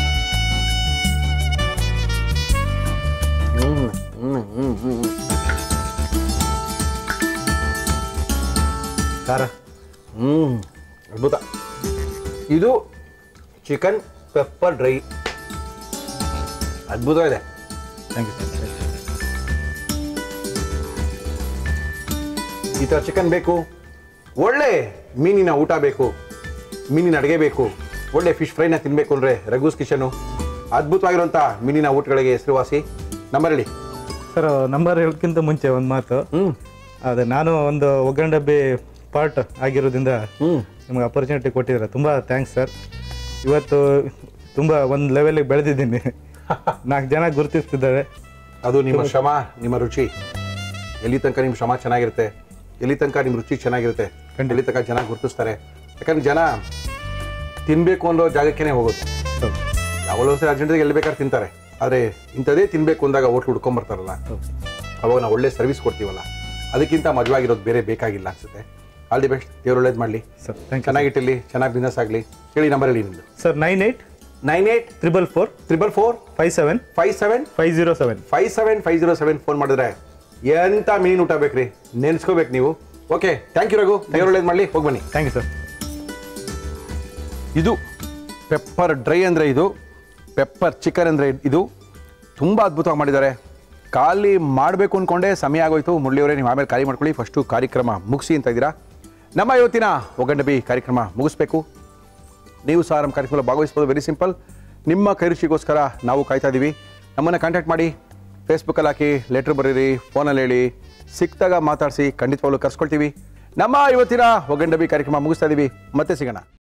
ಹ್ಮ್, ಹ್ಮ್, ಹ್ಮ್, ಹ್ಮ್. ಖಾರ ಹ್ಮ್ ಅದ್ಭುತ ಇದು ಚಿಕನ್ ಪೆಪ್ಪರ್ ಡ್ರೈ ಅದ್ಭುತ ಇದೆ ಥ್ಯಾಂಕ್ ಯು ಸರ್ ಈ ಥರ ಚಿಕನ್ ಬೇಕು ಒಳ್ಳೆ ಮೀನಿನ ಊಟ ಬೇಕು ಮೀನಿನ ಅಡುಗೆ ಬೇಕು ಒಳ್ಳೆ ಫಿಶ್ ಫ್ರೈನ ತಿನ್ನಬೇಕು ಅಂದರೆ ರಘೂಸ್ ಕಿಚನು ಅದ್ಭುತವಾಗಿರುವಂಥ ಮೀನಿನ ಊಟಗಳಿಗೆ ಹೆಸರುವಾಸಿ ನಂಬರ್ ಹೇಳಿ ಸರ್ ನಂಬರ್ ಹೇಳೋಕ್ಕಿಂತ ಮುಂಚೆ ಒಂದು ಮಾತು ಹ್ಞೂ ಅದೇ ನಾನು ಒಂದು ಒಗ್ಗರಣೆ ಡಬ್ಬಿ ಪಾರ್ಟ್ ಆಗಿರೋದ್ರಿಂದ ಹ್ಞೂ ನಿಮ್ಗೆ ಅಪರ್ಚುನಿಟಿ ಕೊಟ್ಟಿದ್ದೀರಾ ತುಂಬ ಥ್ಯಾಂಕ್ಸ್ ಸರ್ ಇವತ್ತು ತುಂಬ ಒಂದು ಲೆವೆಲಿಗೆ ಬೆಳೆದಿದ್ದೀನಿ ನಾಲ್ಕು ಜನ ಗುರುತಿಸ್ತಿದ್ದಾರೆ ಅದು ನಿಮ್ಮ ಶ್ರಮ ನಿಮ್ಮ ರುಚಿ ಎಲ್ಲಿ ತನಕ ನಿಮ್ಮ ಶ್ರಮ ಚೆನ್ನಾಗಿರುತ್ತೆ ಎಲ್ಲಿ ತನಕ ನಿಮ್ಮ ರುಚಿ ಚೆನ್ನಾಗಿರುತ್ತೆ ಎಲ್ಲಿ ತನಕ ಜನ ಗುರುತಿಸ್ತಾರೆ ಯಾಕಂದ್ರೆ ಜನ ತಿನ್ನಬೇಕು ಅನ್ನೋ ಜಾಗಕ್ಕೇ ಹೋಗೋದು ಹೌದು. ಯಾವಾಗಲೂ ಸರಿ ಅರ್ಜೆಂಟಿಗೆ ಎಲ್ಲಿ ಬೇಕಾದ್ರೆ ತಿಂತಾರೆ ಆದರೆ ಇಂಥದೇ ತಿನ್ನಬೇಕು ಅಂದಾಗ ಹೋಟ್ಲು ಹುಡ್ಕೊಂಬರ್ತಾರಲ್ಲ ಅವಾಗ ನಾವು ಒಳ್ಳೆ ಸರ್ವಿಸ್ ಕೊಡ್ತೀವಲ್ಲ ಅದಕ್ಕಿಂತ ಮಜವಾಗಿರೋದು ಬೇರೆ ಬೇಕಾಗಿಲ್ಲ ಅನ್ಸುತ್ತೆ ಆಲ್ ದಿ ಬೆಸ್ಟ್ ದೇವ್ರು ಒಳ್ಳೇದು ಮಾಡಲಿ ಸರ್ ಥ್ಯಾಂಕ್ ಯು ಚೆನ್ನಾಗಿಟ್ಟಿರಲಿ ಚೆನ್ನಾಗಿ ಬಿಸ್ನೆಸ್ ಆಗಲಿ ಹೇಳಿ ನಂಬರ್ ಹೇಳಿ ನಿಮ್ಮದು sir nine eight nine eight triple four triple four five seven five seven five zero seven five seven five zero seven phone ಮಾಡಿದ್ರೆ ಎಂಥ ಮೀನು ಊಟ ಬೇಕ್ರಿ ನೆನ್ಸ್ಕೋಬೇಕು ನೀವು ಓಕೆ ಥ್ಯಾಂಕ್ ಯು ರಘು ದೇವ್ರು ಒಳ್ಳೇದು ಮಾಡಲಿ ಹೋಗಿ ಬನ್ನಿ ಥ್ಯಾಂಕ್ ಯು ಸರ್ ಇದು ಪೆಪ್ಪರ್ ಡ್ರೈ ಅಂದರೆ ಇದು ಪೆಪ್ಪರ್ ಚಿಕನ್ ಅಂದರೆ ಇದು ತುಂಬ ಅದ್ಭುತವಾಗಿ ಮಾಡಿದ್ದಾರೆ ಖಾಲಿ ಮಾಡಬೇಕು ಅಂದ್ಕೊಂಡೆ ಸಮಯ ಆಗೋಯ್ತು ಮುರಳಿಯವರೇ ನೀವು ಆಮೇಲೆ ಖಾಲಿ ಮಾಡ್ಕೊಳ್ಳಿ ಫಸ್ಟು ಕಾರ್ಯಕ್ರಮ ಮುಗಿಸಿ ಅಂತ ಇದ್ದೀರಾ ನಮ್ಮ ಇವತ್ತಿನ ಒಗಂಡಬಿ ಕಾರ್ಯಕ್ರಮ ಮುಗಿಸ್ಬೇಕು ನೀವು ಸಹ ನಮ್ಮ ಕಾರ್ಯಕ್ರಮದಲ್ಲಿ ಭಾಗವಹಿಸ್ಬೋದು ವೆರಿ ಸಿಂಪಲ್ ನಿಮ್ಮ ಕೈರುಚಿಗೋಸ್ಕರ ನಾವು ಕಾಯ್ತಾ ಇದ್ದೀವಿ ನಮ್ಮನ್ನು ಕಾಂಟ್ಯಾಕ್ಟ್ ಮಾಡಿ ಫೇಸ್ಬುಕ್ಕಲ್ಲಿ ಹಾಕಿ ಲೆಟ್ರ್ ಬರೀರಿ ಫೋನಲ್ಲಿ ಹೇಳಿ ಸಿಕ್ತಾಗ ಮಾತಾಡಿಸಿ ಖಂಡಿತವಾಗ್ಲೂ ಕರ್ಸ್ಕೊಳ್ತೀವಿ ನಮ್ಮ ಇವತ್ತಿನ ಒಗಂಡಬಿ ಕಾರ್ಯಕ್ರಮ ಮುಗಿಸ್ತಾ ಇದ್ದೀವಿ ಮತ್ತೆ ಸಿಗೋಣ